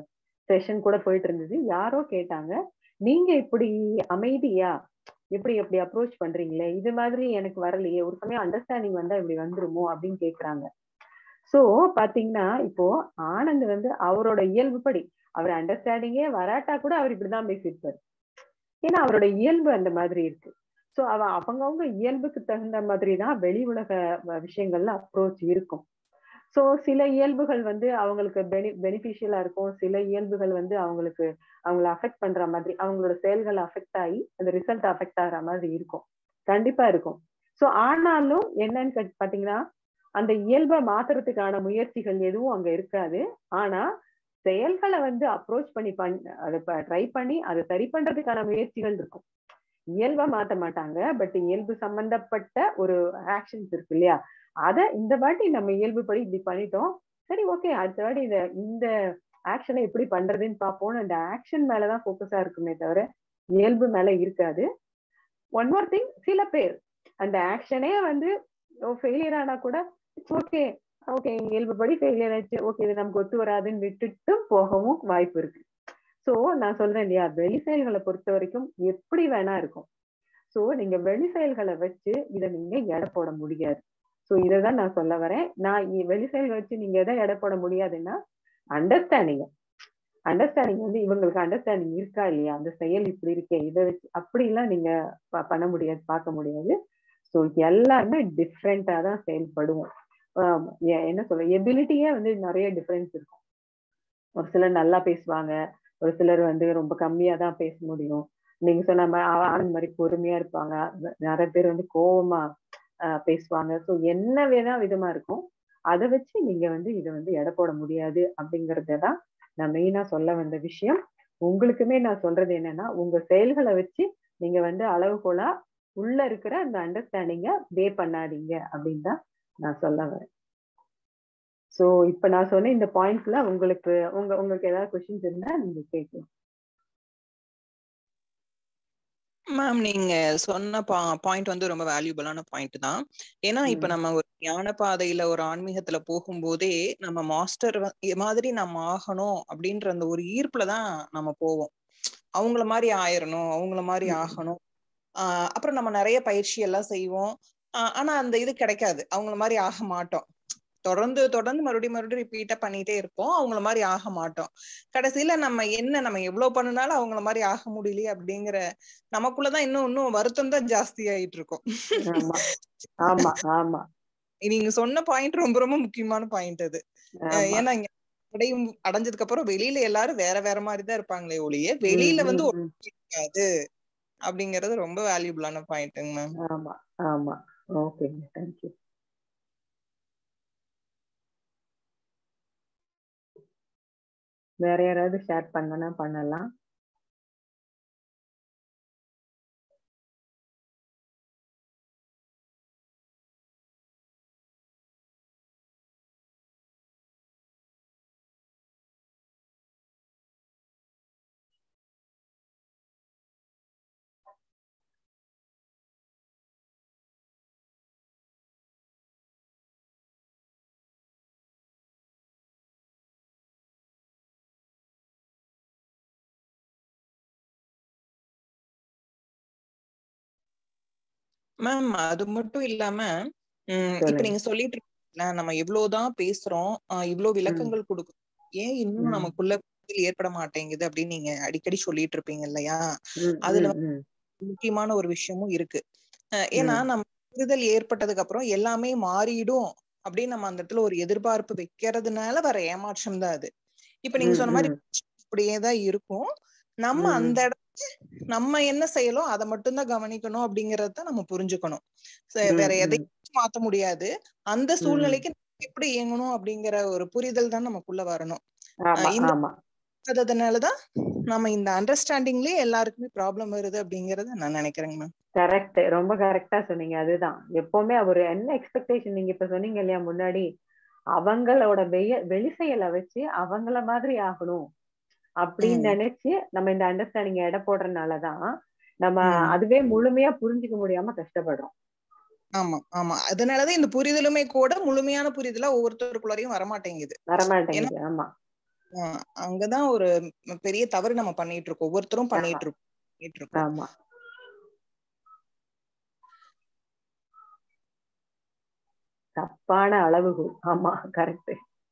செஷன் கூட போயிட்டு இருந்தது யாரோ கேட்டாங்க நீங்க இப்படி அமைதியா எப்படி எப்படி அப்ரோச் பண்றீங்களே இது மாதிரி எனக்கு வரலையே ஒரு சமயம் அண்டர்ஸ்டாண்டிங் வந்தா இப்படி வந்துருமோ அப்படின்னு கேக்குறாங்க சோ பாத்தீங்கன்னா இப்போ ஆனந்த் வந்து அவரோட இயல்புப்படி அவர் அண்டர்ஸ்டாண்டிங்கே வராட்டா கூட அவர் இப்படிதான் பேசியிருப்பாரு ஏன்னா அவரோட இயல்பு அந்த மாதிரி இருக்கு சோ அவ அவங்கவுங்க இயல்புக்கு தகுந்த மாதிரி தான் வெளி உலக வ- விஷயங்கள்ல அப்ரோச் இருக்கும் சோ சில இயல்புகள் வந்து அவங்களுக்கு பெனி பெனிஃபிஷியலா இருக்கும் சில இயல்புகள் வந்து அவங்களுக்கு அவங்கள அஃபெக்ட் பண்ற மாதிரி அவங்களோட செயல்கள் அஃபெக்ட் ஆகி அந்த ரிசல்ட் அஃபெக்ட் ஆகிற மாதிரி இருக்கும் கண்டிப்பா இருக்கும் சோ ஆனாலும் என்னன்னு கேட்- பாத்தீங்கன்னா அந்த இயல்பை மாத்துறதுக்கான முயற்சிகள் எதுவும் அங்க இருக்காது ஆனா செயல்களை வந்து அப்ரோச் பண்ணி பண் அதை ட்ரை பண்ணி அதை சரி பண்றதுக்கான முயற்சிகள் இருக்கும் இயல்பா மாத்த மாட்டாங்க பட் இயல்பு சம்பந்தப்பட்ட ஒரு ஆக்ஷன்ஸ் இருக்கு இல்லையா அத இந்த வாட்டி நம்ம இயல்புப்படி இப்படி பண்ணிட்டோம் சரி ஓகே அடுத்த வாட்டி இத இந்த ஆக்ஷனை எப்படி பண்றதுன்னு பார்ப்போம் அந்த ஆக்ஷன் மேலதான் ஃபோக்கஸா இருக்குமே தவிர இயல்பு மேல இருக்காது ஒன் மோர் திங் சில பேர் அந்த ஆக்ஷனே வந்து ஃபெயிலியர் ஆனா கூட ஓகே ஓகே இயல்புப்படி ஃபெயிலியர் ஆச்சு ஓகே இது நமக்கு ஒத்து வராதுன்னு விட்டுட்டும் போகவும் வாய்ப்பு இருக்கு சோ நான் சொல்றேன் இல்லையா வெளி செயல்களை பொறுத்த வரைக்கும் எப்படி வேணா இருக்கும் சோ நீங்க வெளி செயல்களை வச்சு இதை நீங்க எடை போட முடியாது சோ தான் நான் சொல்ல வரேன் நான் இ- வெளி செயல்களை வச்சு நீங்க எதை எடை போட முடியாதுன்னா அண்டர்ஸ்டாண்டிங் அண்டர்ஸ்டாண்டிங் வந்து இவங்களுக்கு அண்டர்ஸ்டாண்டிங் இருக்கா இல்லையா அந்த செயல் இப்படி இருக்கே இதை வச்சு அப்படிலாம் நீங்க ப- பண்ண முடியாது பார்க்க முடியாது ஸோ எல்லாருமே டிஃப்ரெண்டா தான் செயல்படுவோம் ஆம், எ- என்ன சொல்ற எபிலிட்டியே வந்து நிறைய டிஃபரன்ஸ் இருக்கும் ஒரு சிலர் நல்லா பேசுவாங்க ஒரு சிலர் வந்து ரொம்ப கம்மியா தான் பேச முடியும் நீங்க சொன்ன மாதிரி ஆ- ஆனந்த் மாதிரி பொறுமையா இருப்பாங்க ந- நிறைய பேர் வந்து கோவமா ஆஹ் பேசுவாங்க ஸோ என்ன வேணா விதமா இருக்கும் அதை வச்சு நீங்க வந்து இதை வந்து எடை போட முடியாது அப்படிங்கறத தான் நான் மெயினா சொல்ல வந்த விஷயம் உங்களுக்குமே நான் சொல்றது என்னன்னா உங்க செயல்களை வச்சு நீங்க வந்து அளவுகோலா உள்ள இருக்கிற அந்த அண்டர்ஸ்டாண்டிங்க பே பண்ணாதீங்க அப்படின்னு தான் நான் சொல்ல வரேன் சோ இப்ப நான் சொன்ன இந்த பாயிண்ட்ஸ்ல உங்களுக்கு உங்க உங்களுக்கு ஏதாவது கொஸ்டின்ஸ் இருந்தா நீங்க கேட்கலாம் மேம் நீங்க சொன்ன பாயிண்ட் வந்து ரொம்ப வேல்யூபிளான பாயிண்ட் தான் ஏன்னா இப்ப ம். நம்ம ஒரு ஞான பாதையில ஒரு ஆன்மீகத்துல போகும்போதே நம்ம மாஸ்டர் மாதிரி நம்ம ஆகணும் அப்படின்ற அந்த ஒரு ஈர்ப்புல தான் நம்ம போவோம் அவங்கள மாதிரி ஆயிரணும் அவங்கள மாதிரி ம். ஆகணும் ஆஹ் அப்புறம் நம்ம நிறைய பயிற்சி எல்லாம் செய்வோம் ஆஹ் ஆனா அந்த இது கிடைக்காது அவங்கள மாதிரி ஆக மாட்டோம் தொடர்ந்து தொடர்ந்து மறுபடியும் மறுபடியும் ரிப்பீட்டா பண்ணிட்டே இருப்போம் அவங்கள மாதிரி ஆக மாட்டோம் கடைசியில நம்ம என்ன நம்ம எவ்வளவு பண்ணினாலும் அவங்கள மாதிரி ஆக முடியலையே அப்படிங்கிற நமக்குள்ளதான் இன்னும் இன்னும் வருத்தம் தான் ஜாஸ்தி ஆயிட்டு இருக்கும் ஆமா ஆமா ஆமா நீங்க சொன்ன பாயிண்ட் ரொம்ப ரொம்ப முக்கியமான பாயிண்ட் அது அஹ் ஆமா ஏன்னா இங்க அடையும் அடைஞ்சதுக்கு அப்புறம் வெளியில எல்லாரும் வேற வேற மாதிரி தான் இருப்பாங்களே ஒழிய வெளியில ம், வந்து ம், ஒரு ம். இருக்காது அப்படிங்கறது ரொம்ப வேல்யூபிளான பாயிண்ட்டுங்க மேம் ஆமா ஆமா ஓகேங்க தேங்க்யூ வேற யாராவது ஷேர் பண்ணனா பண்ணலாம் மேம் அது மட்டும் இல்லாம உம் இப்ப சொல்லுங்க நீங்க சொல்லிட்டு இருக்கீங்களா நம்ம எவ்வளவுதான் பேசுறோம் ஆஹ் இவ்வளவு ம் விளக்கங்கள் கொடுக்கும் ஏன் இன்னும் ம் நமக்குள்ள புரிதல் ஏற்பட மாட்டேங்குது அப்படின்னு நீங்க அடிக்கடி சொல்லிட்டு இருப்பீங்க இல்லையா ம் அதுல ம் ம் முக்கியமான ஒரு விஷயமும் இருக்கு அஹ் ஏன்னா ம் நம்ம புரிதல் ஏற்பட்டதுக்கு அப்புறம் எல்லாமே மாறிடும் அப்படின்னு நம்ம அந்த இடத்துல ஒரு எதிர்பார்ப்பு வைக்கிறதுனால வர ஏமாற்றம் தான் அது இப்ப நீங்க ம் சொன்ன மாதிரி ம் அப்படியே தான் இருக்கும் நம்ம ம் அந்த இடத்துல நம்ம என்ன செய்யலாம் அதை மட்டும்தான் கவனிக்கணும் அப்படிங்கறத நம்ம புரிஞ்சுக்கணும் ச- வேற ம் ம் எதையும் மாத்த முடியாது அந்த ம் சூழ்நிலைக்கு நம்ம எப்படி இயங்கணும் அப்படிங்கிற ஒரு புரிதல் தான் நமக்குள்ள வரணும் ஆமா அஹ் இந்த ஆமா அதனாலதான் நம்ம இந்த அண்டர்ஸ்டாண்டிங்லயே எல்லாருக்குமே ப்ராப்ளம் வருது அப்படிங்கறத நான் நினைக்கிறேங்க மேம் கரெக்ட் ரொம்ப கரெக்டா சொன்னீங்க அதுதான் எப்பவுமே ஒரு என்ன எக்ஸ்பெக்டேஷன் நீங்க இப்ப சொன்னீங்க இல்லையா முன்னாடி அவங்களோட வெய வெளி செயலை வச்சு அவங்கள மாதிரி ஆகணும் அப்படின்னு உம் நினைச்சு நம்ம இந்த அண்டர்ஸ்டாண்டிங் எடை போடுறதுனாலதான் நம்ம உம் அதுவே முழுமையா புரிஞ்சுக்க முடியாம கஷ்டப்படுறோம் ஆமா ஆமா அதனாலதான் இந்த புரிதலுமே கூட முழுமையான புரிதலா ஒவ்வொருத்தருக்குள்ளாரையும் வரமாட்டேங்குது ஏன்னா வரமாட்டேங்குது ஆமா ஆஹ் அங்கதான் ஒரு பெரிய தவறு நம்ம பண்ணிட்டு இருக்கோம் ஒவ்வொருத்தரும் பண்ணிட்டு இருக்கோம் பண்ணிட்டு இருக்கோம் ஆமா தப்பான அளவுகோல் ஆமா கரெக்ட்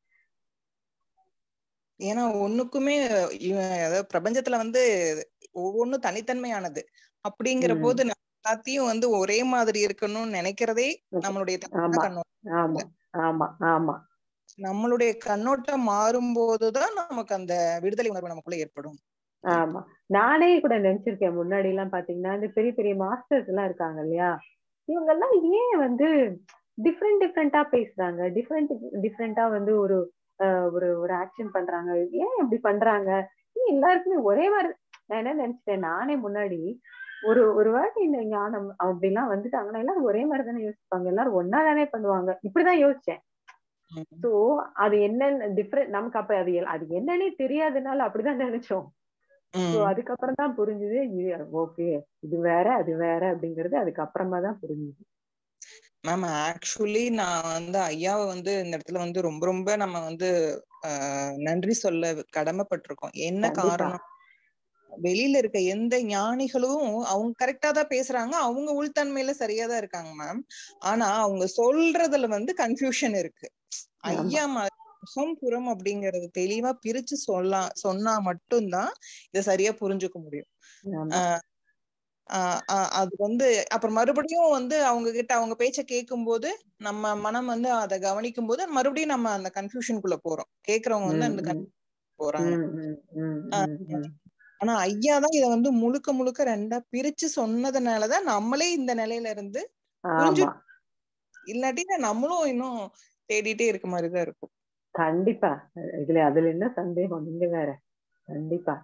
ஏன்னா ஒண்ணுக்குமே இவன் அதாவது பிரபஞ்சத்துல வந்து ஒவ்வொன்றும் தனித்தன்மையானது அப்படிங்கிற ம். போது நம்ம எல்லாத்தையும் வந்து ஒரே மாதிரி இருக்கணும்னு நினைக்கிறதே நம்மளுடைய தப்பான ஆமா. கண்ணோட்டம் ஆமா ஆமா ஆமா நம்மளுடைய கண்ணோட்டம் மாறும்போதுதான் நமக்கு அந்த விடுதலை உணர்வு நமக்குள்ள ஏற்படும் ஆமா நானே கூட நினைச்சிருக்கேன் முன்னாடி எல்லாம் பாத்தீங்கன்னா இந்த பெரிய பெரிய மாஸ்டர்ஸ் எல்லாம் இருக்காங்க இல்லையா இவங்க எல்லாம் ஏன் வந்து டிஃப்ரெண்ட் டிஃப்ரெண்டா பேசுறாங்க டிஃப்ரெண்ட் டிஃப்ரெண்டா வந்து ஒரு ஆஹ் ஒரு ஒரு ஆக்ஷன் பண்றாங்க ஏன் இப்படி பண்றாங்க ஏன் எல்லாருக்குமே ஒரே மாதிரி நான் என்ன நினைச்சிட்டேன் நானே முன்னாடி ஒரு ஒரு வாட்டி இந்த ஞானம் அப்படி எல்லாம் வந்துட்டாங்கன்னா எல்லாரும் ஒரே மாதிரி தானே யோசிப்பாங்க எல்லாரும் ஒன்னா தானே பண்ணுவாங்க இப்படிதான் யோசிச்சேன் சோ அது என்னன்னு டிஃப்ரெண்ட் நமக்கு அப்ப அது எல்- அது என்னன்னே தெரியாதனால அப்படிதான் நினைச்சோம் சோ அதுக்கப்புறம் தான் புரிஞ்சுது இது ஓகே இது வேற அது வேற அப்படிங்கறது அதுக்கப்புறமா தான் புரிஞ்சுது மேம் ஆக்சுவலி நான் வந்து ஐயாவை வந்து இந்த இடத்துல வந்து ரொம்ப ரொம்ப நம்ம வந்து ஆஹ் நன்றி சொல்ல கடமைப்பட்டிருக்கோம் என்ன கண்டிப்பா. காரணம் வெளியில இருக்க எந்த ஞானிகளும் அவங்க கரெக்டா தான் பேசுறாங்க அவங்க உள்தன்மையில சரியா தான் இருக்காங்க மேம் ஆனா அவங்க சொல்றதுல வந்து கன்ஃபியூஷன் இருக்கு ஆமா. ஐயா மாதிரி புறம் புறம் அப்படிங்கறது தெளிவா பிரிச்சு சொல்லலாம் சொன்னா மட்டும்தான் இதை சரியா புரிஞ்சுக்க முடியும் ஆமா ஆஹ் ஆஹ் அது வந்து அப்புறம் மறுபடியும் வந்து அவங்க கிட்ட அவங்க பேச்ச கேட்கும் போது நம்ம மனம் வந்து அதை கவனிக்கும் போது மறுபடியும் நம்ம அந்த கன்ஃபியூஷனுக்குள்ள போறோம் கேக்குறவங்க வந்து அந்த ம், ம். confusion போறாங்க ம், ம், ம், ம், ம். ஆனா ஐயா தான் இதை வந்து முழுக்க முழுக்க ரெண்டா பிரிச்சு சொன்னதுனாலதான் நம்மளே இந்த நிலையில இருந்து புரிஞ்சு- ஆமா இல்லாட்டினா நம்மளும் இன்னும் தேடிட்டே இருக்க மாதிரிதான் இருக்கும் கண்டிப்பா இதுல அதுல என்ன சந்தேகம் நீங்க வேற கண்டிப்பா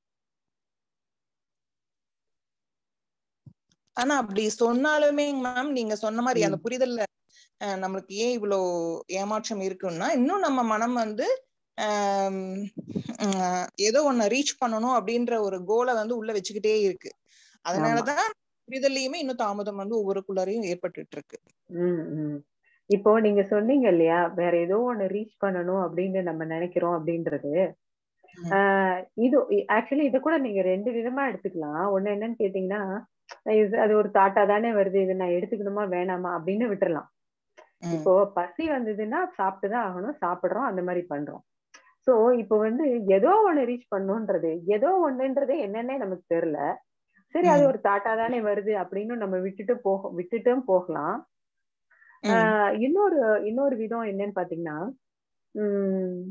ஆனா அப்படி சொன்னாலுமே மேம் நீங்க சொன்ன மாதிரி அந்த ம். புரிதல்ல அஹ், நம்மளுக்கு ஏன் இவ்வளோ ஏமாற்றம் இருக்குன்னா இன்னும் நம்ம மனம் வந்து ஆம், அஹ், ஏதோ ஒண்ண ரீச் பண்ணணும் அப்படின்ற ஒரு கோலை வந்து உள்ள வச்சுக்கிட்டே இருக்கு அதனாலதான் புரிதல்லையுமே இன்னும் தாமதம் வந்து ஒவ்வொருக்குள்ளாரையும் ஏற்பட்டுட்டு இருக்கு ம், ம். இப்போ நீங்க சொன்னீங்க இல்லையா வேற ஏதோ ஒண்ணு ரீச் பண்ணணும் அப்படின்னு நம்ம நினைக்கிறோம் அப்படின்றது ம். ஆஹ் இது ஆக்சுவலி இத கூட நீங்க ரெண்டு விதமா எடுத்துக்கலாம் ஒண்ணு என்னன்னு கேட்டீங்கன்னா இது அது ஒரு தாட்டா தானே வருது இது நான் எடுத்துக்கணுமா வேணாமா அப்படின்னு விட்டுறலாம் ம். இப்போ பசி வந்ததுன்னா சாப்பிட்டுதான் ஆகணும் சாப்பிடுறோம் அந்த மாதிரி பண்றோம் சோ இப்போ வந்து ஏதோ ஒண்ணு ரீச் பண்ணணும்ன்றது ஏதோ ஒண்ணுன்றது என்னன்னே நமக்கு தெரியல சரி அது ம். ஒரு தாட்டா தானே வருது அப்படின்னு நம்ம விட்டுட்டு போக விட்டுட்டும் போகலாம் ம். ஆஹ் இன்னொரு இன்னொரு விதம் என்னன்னு பாத்தீங்கன்னா உம்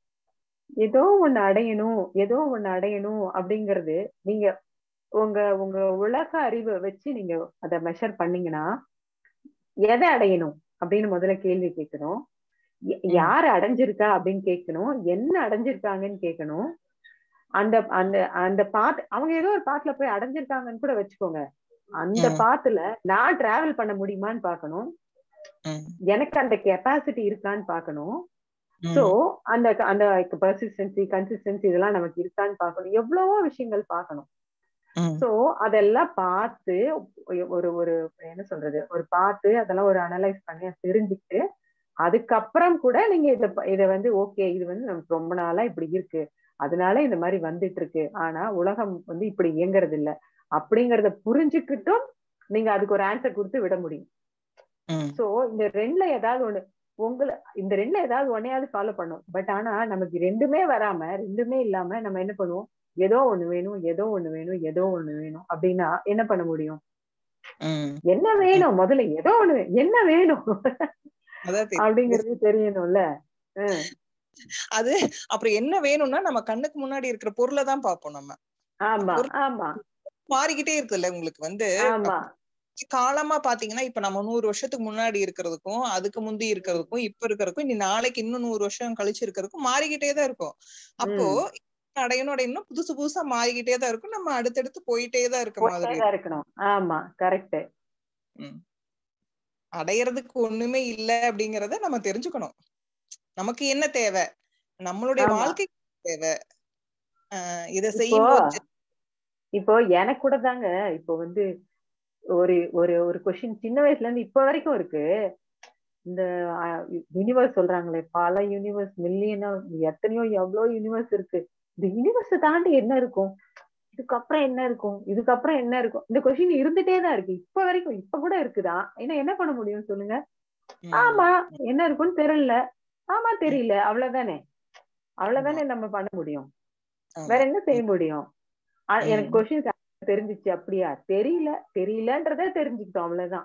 ஏதோ ஒண்ணு அடையணும் ஏதோ ஒண்ணு அடையணும் அப்படிங்கறது நீங்க உங்க உங்க உலக அறிவை வச்சு நீங்க அதை மெஷர் பண்ணீங்கன்னா எதை அடையணும் அப்படின்னு முதல்ல கேள்வி கேட்கணும் ய- ம். யார் அடைஞ்சிருக்கா அப்படின்னு கேட்கணும் என்ன அடைஞ்சிருக்காங்கன்னு கேட்கணும் அந்த அந்த அந்த பாத் அவங்க ஏதோ ஒரு பாத்துல போய் அடைஞ்சிருக்காங்கன்னு கூட வச்சுக்கோங்க அந்த ம். பாத்துல நான் டிராவல் பண்ண முடியுமான்னு பார்க்கணும் ம். எனக்கு அந்த கெப்பாசிட்டி இருக்கான்னு பார்க்கணும் ம். சோ அந்த அந்த பர்சிஸ்டன்சி கன்சிஸ்டன்சி இதெல்லாம் நமக்கு இருக்கான்னு பார்க்கணும் எவ்வளவோ விஷயங்கள் பார்க்கணும் ம். சோ அதெல்லாம் பார்த்து ஒரு ஒரு என்ன சொல்றது ஒரு பார்த்து அதெல்லாம் ஒரு அனலைஸ் பண்ணி அதை தெரிஞ்சுக்கிட்டு அதுக்கப்புறம் கூட நீங்க இத ப- இத வந்து ஓகே இது வந்து நமக்கு ரொம்ப நாளா இப்படி இருக்கு அதனால இந்த மாதிரி வந்துட்டு இருக்கு ஆனா உலகம் வந்து இப்படி இயங்குறது இல்ல அப்படிங்கறத புரிஞ்சுக்கிட்டும் நீங்க அதுக்கு ஒரு ஆன்சர் கொடுத்து விட முடியும் ம். சோ இந்த ரெண்டுல ஏதாவது ஒண்ணு உங்களை இந்த ரெண்டுல ஏதாவது ஒன்னையாவது ஃபாலோ பண்ணும் பட் ஆனா நமக்கு ரெண்டுமே வராம ரெண்டுமே இல்லாம நம்ம என்ன பண்ணுவோம் ஏதோ ஒண்ணு வேணும் ஏதோ ஒண்ணு வேணும் ஏதோ ஒண்ணு வேணும் அப்படின்னா என்ன பண்ண முடியும் ம். என்ன வேணும் முதல்ல ஏதோ ஒண்ணு வே- என்ன வேணும் அதான் தெரியும். அப்படிங்கிறது தெரியணும்ல ஹம். அது அப்புறம் என்ன வேணும்னா நம்ம கண்ணுக்கு முன்னாடி இருக்கிற பொருளை தான் பார்ப்போம் நம்ம ஆமா ஆமா மாறிக்கிட்டே இருக்குல்ல உங்களுக்கு வந்து ஆமா காலமா பாத்தீங்கன்னா இப்ப நம்ம நூறு வருஷத்துக்கு முன்னாடி இருக்கிறதுக்கும் அதுக்கு முந்தி இருக்கிறதுக்கும் இப்ப இருக்கிறதுக்கும் இனி நாளைக்கு இன்னும் நூறு வருஷம் கழிச்சு இருக்கிறதுக்கும் மாறிக்கிட்டே தான் இருக்கும் அப்போ அடையணும் அடையணும் புதுசு புதுசா மாறிக்கிட்டே தான் இருக்கும் நம்ம அடுத்தடுத்து போயிட்டே தான் இருக்க மாதிரி போயிட்டேதான் இருக்கணும் ஆமா கரெக்ட் ம். அடையறதுக்கு ஒண்ணுமே இல்ல அப்படிங்கறத நம்ம தெரிஞ்சுக்கணும் நமக்கு என்ன தேவை நம்மளுடைய ஆமா. வாழ்க்கை தேவை ஆஹ் இத இப்போ செய்யும் போது இப்போ எனக்கு கூட தாங்க இப்போ வந்து ஒரு ஒரு ஒரு கொஸ்டின் சின்ன வயசுல இருந்து இப்ப வரைக்கும் இருக்கு இந்த யூனிவர்ஸ் சொல்றாங்களே பல யூனிவர்ஸ் மில்லியனா எத்தனையோ எவ்வளவு யூனிவர்ஸ் இருக்கு இந்த யூனிவர்ஸ் தாண்டி என்ன இருக்கும் இதுக்கப்புறம் என்ன இருக்கும் இதுக்கப்புறம் என்ன இருக்கும் இந்த கொஸ்டின் இருந்துட்டே தான் இருக்கு இப்ப வரைக்கும் இப்ப கூட இருக்குதா ஏன்னா என்ன பண்ண முடியும் சொல்லுங்க ம், ஆமா என்ன இருக்கும்னு தெரியல ஆமா தெரியல அவ்வளவுதானே அவ்வளவுதானே நம்ம பண்ண முடியும் ஆமா. வேற என்ன செய்ய முடியும் அ- ம். எனக்கு கொஸ்டின் தெரிஞ்சிச்சு அப்படியா தெரியல தெரியலன்றதே தெரிஞ்சுக்கிட்டோம் அவ்வளவுதான்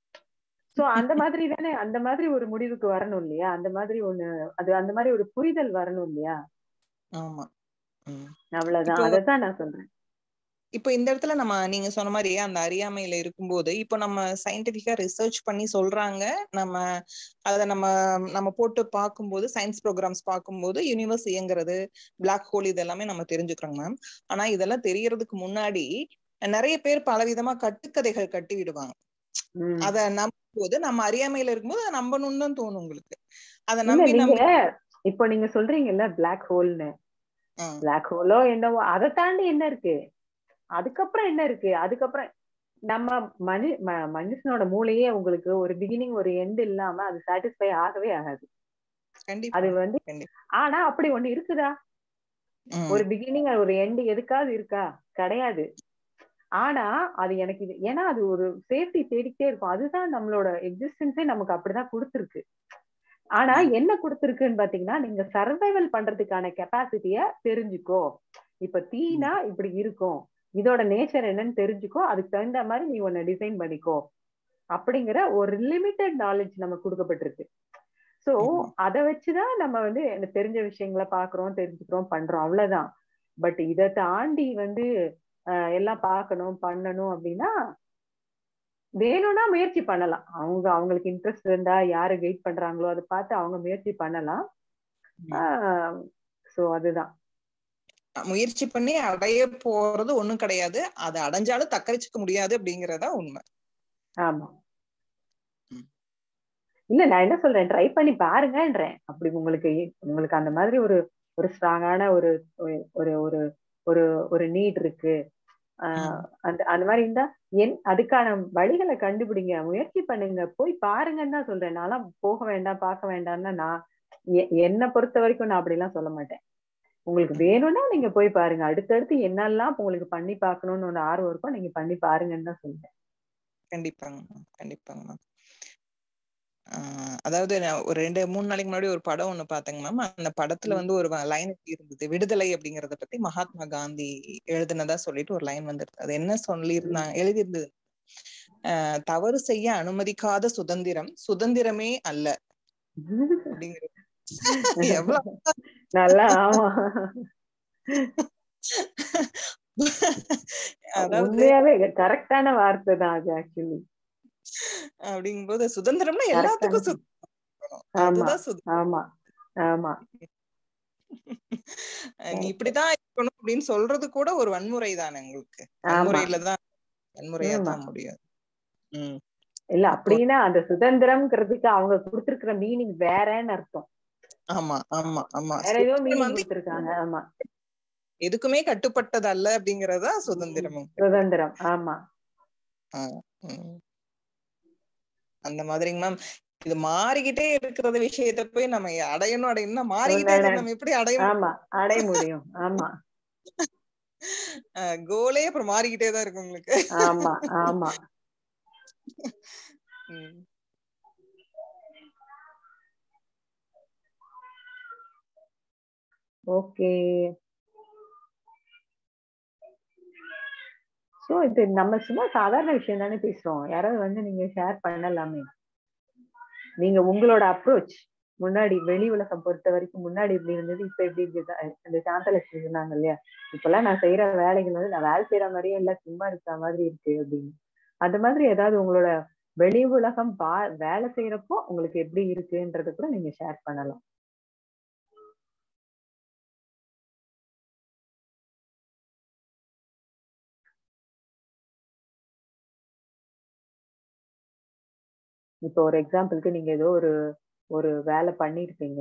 சோ அந்த மாதிரி தானே அந்த மாதிரி ஒரு முடிவுக்கு வரணும் இல்லையா அந்த மாதிரி ஒண்ணு அது அந்த மாதிரி ஒரு புரிதல் வரணும் இல்லையா ஆமா ம். அவ்வளவுதான் இப்போ- அதைத்தான் நான் சொல்றேன் இப்போ இந்த இடத்துல நம்ம நீங்க சொன்ன மாதிரி அந்த அறியாமையில இருக்கும்போது இப்போ நம்ம சயின்டிபிக்கா ரிசர்ச் பண்ணி சொல்றாங்க நம்ம அத நம்ம நம்ம போட்டு பார்க்கும்போது சயின்ஸ் ப்ரோக்ராம்ஸ் பார்க்கும்போது யூனிவர்ஸ் இயங்குறது பிளாக் ஹோல் இது எல்லாமே நம்ம தெரிஞ்சுக்கிறோம் மேம் ஆனா இதெல்லாம் தெரியறதுக்கு முன்னாடி நிறைய பேர் பலவிதமா கட்டுக்கதைகள் கட்டி விடுவாங்க உம். அத நம்பும்போது நம்ம அறியாமையில இருக்கும்போது அதை நம்பணும்னு தான் தோணும் உங்களுக்கு அத இல்ல நம்பி நம்ம நீங்க இப்போ நீங்க சொல்றீங்கல்ல பிளாக் ஹோல்னு ஆ. பிளாக் ஹோலோ என்னவோ அதை தாண்டி என்ன இருக்கு அதுக்கப்புறம் என்ன இருக்கு அதுக்கப்புறம் நம்ம மனு ம- மனுஷனோட மூளையே உங்களுக்கு ஒரு பிகினிங் ஒரு எண்ட் இல்லாம அது சாட்டிஸ்ஃபை ஆகவே ஆகாது கண்டிப்பா அது வந்து கண்டிப்பா. ஆனா அப்படி ஒண்ணு இருக்குதா ம், ஒரு பிகினிங் ஒரு எண்ட் எதுக்காவது இருக்கா கிடையாது ஆனா அது எனக்கு இது ஏன்னா அது ஒரு சேஃப்டி தேடிக்கிட்டே இருக்கும் அதுதான் நம்மளோட எக்ஸிஸ்டன்ஸே நமக்கு அப்படிதான் கொடுத்துருக்கு ஆனா என்ன கொடுத்துருக்குன்னு பாத்தீங்கன்னா நீங்க சர்வைவல் பண்றதுக்கான கெப்பாசிட்டிய தெரிஞ்சுக்கோ இப்ப தீனா இப்படி இருக்கும் இதோட நேச்சர் என்னன்னு தெரிஞ்சுக்கோ அதுக்கு தகுந்த மாதிரி நீ உன்னை டிசைன் பண்ணிக்கோ அப்படிங்கிற ஒரு லிமிட்டெட் நாலேஜ் நமக்கு கொடுக்கப்பட்டிருக்கு சோ ஆமா. அத வச்சுதான் நம்ம வந்து எனக்கு தெரிஞ்ச விஷயங்களை பாக்குறோம் தெரிஞ்சுக்கிறோம் பண்றோம் அவ்வளவுதான் பட் இதை தாண்டி வந்து அஹ், எல்லாம் பார்க்கணும் பண்ணணும் அப்படின்னா வேணும்னா முயற்சி பண்ணலாம் அவங்க அவங்களுக்கு இன்ட்ரெஸ்ட் இருந்தா யாரு கைட் பண்றாங்களோ அதை பார்த்து அவங்க முயற்சி பண்ணலாம் சோ அதுதான் முயற்சி பண்ணி அடைய போறது ஒண்ணும் கிடையாது அதை அடைஞ்சாலும் தக்க வச்சுக்க முடியாது அப்படிங்கறதா உண்மை ஆமா ம். இல்ல நான் என்ன சொல்றேன் ட்ரை பண்ணி பாருங்கன்றேன் அப்படி உங்களுக்கு உங்களுக்கு அந்த மாதிரி ஒரு ஒரு ஸ்ட்ராங்கான ஒரு ஒரு ஒரு ஒரு ஒரு நீட் இருக்கு ஆஹ் அந்த அந்த மாதிரி இருந்தா என் அதுக்கான வழிகளை கண்டுபிடிங்க முயற்சி பண்ணுங்க போய் பாருங்கன்னு தான் சொல்றேன் நான்லாம் போக வேண்டாம் பார்க்க வேண்டாம்னா நான் எ- என்னை பொறுத்த வரைக்கும் நான் அப்படிலாம் சொல்ல மாட்டேன் உங்களுக்கு வேணும்னா நீங்க போய் பாருங்க அடுத்தடுத்து என்னெல்லாம் உங்களுக்கு பண்ணி பார்க்கணும்னு ஒரு ஆர்வம் இருக்கும் நீங்க பண்ணி பாருங்கன்னு தான் சொல்றேன் கண்டிப்பாங்க மேம் கண்டிப்பாங்க மேம் அதாவது நான் ஒரு ரெண்டு மூணு நாளைக்கு முன்னாடி ஒரு படம் ஒண்ணு பார்த்தேங்க மேம் அந்த படத்துல வந்து ஒரு லைன் இருந்தது விடுதலை அப்படிங்கறத பத்தி மகாத்மா காந்தி எழுதுனதா சொல்லிட்டு ஒரு லைன் வந்துருது அது என்ன சொல்லியிருந்தாங்க எழுதியிருந்தது ஆஹ் தவறு செய்ய அனுமதிக்காத சுதந்திரம் சுதந்திரமே அல்ல அப்படிங்கிறது எவ்வளவு நல்லா ஆமா அதாவது உண்மையாவே கரெக்டான வார்த்தை தான் அது ஆக்சுவலி அப்படிங்கும்போது சுதந்திரம்னா எல்லாத்துக்கும் சுதந்திரம் ஆமா அதுதான் சுதந்திரம் ஆமா ஆமா நீ இப்படிதான் இருக்கணும் அப்படின்னு சொல்றது கூட ஒரு வன்முறை தானே உங்களுக்கு வன்முறையில தான் வன்முறையா தான் முடியும் உம் இல்ல அப்படின்னா அந்த சுதந்திரம்ங்கிறதுக்கு அவங்க கொடுத்திருக்கிற மீனிங் வேறன்னு அர்த்தம் ஆமா ஆமா ஆமா வேற ஏதோ சுதந்திரம் மீனிங் வந்து கொடுத்திருக்காங்க ஆமா எதுக்குமே கட்டுப்பட்டது அல்ல அப்படிங்கறதா சுதந்திரம் சுதந்திரம் ஆமா உம் அந்த மாதிரிங்க மேம் இது மாறிக்கிட்டே இருக்கிற விஷயத்த போய் நம்ம அடையணும் அடையணும்னா மாறிக்கிட்டே இருக்கிற நம்ம எப்படி அடைய ஆமா அடைய முடியும் ஆமா கோலே அப்புறம் மாறிக்கிட்டே தான் இருக்கு உங்களுக்கு ஆமா ஆமா உம் ஓகே சோ இது நம்ம சும்மா சாதாரண விஷயம் தானே பேசுறோம் யாராவது வந்து நீங்க ஷேர் பண்ணலாமே நீங்க உங்களோட அப்ரோச் முன்னாடி வெளி உலகம் பொறுத்த வரைக்கும் முன்னாடி இப்படி இருந்தது இப்ப எப்படி இருக்குது அந்த சாந்தலட்சுமி சொன்னாங்க இல்லையா இப்பெல்லாம் நான் செய்யற வேலைகள் வந்து நான் வேலை செய்யற மாதிரியே இல்ல சும்மா இருக்கிற மாதிரி இருக்கு அப்படின்னு அந்த மாதிரி ஏதாவது உங்களோட வெளி உலகம் பா வேலை செய்யறப்போ உங்களுக்கு எப்படி இருக்குன்றத கூட நீங்க ஷேர் பண்ணலாம் இப்போ ஒரு எக்ஸாம்பிளுக்கு நீங்க ஏதோ ஒரு ஒரு வேலை பண்ணிருப்பீங்க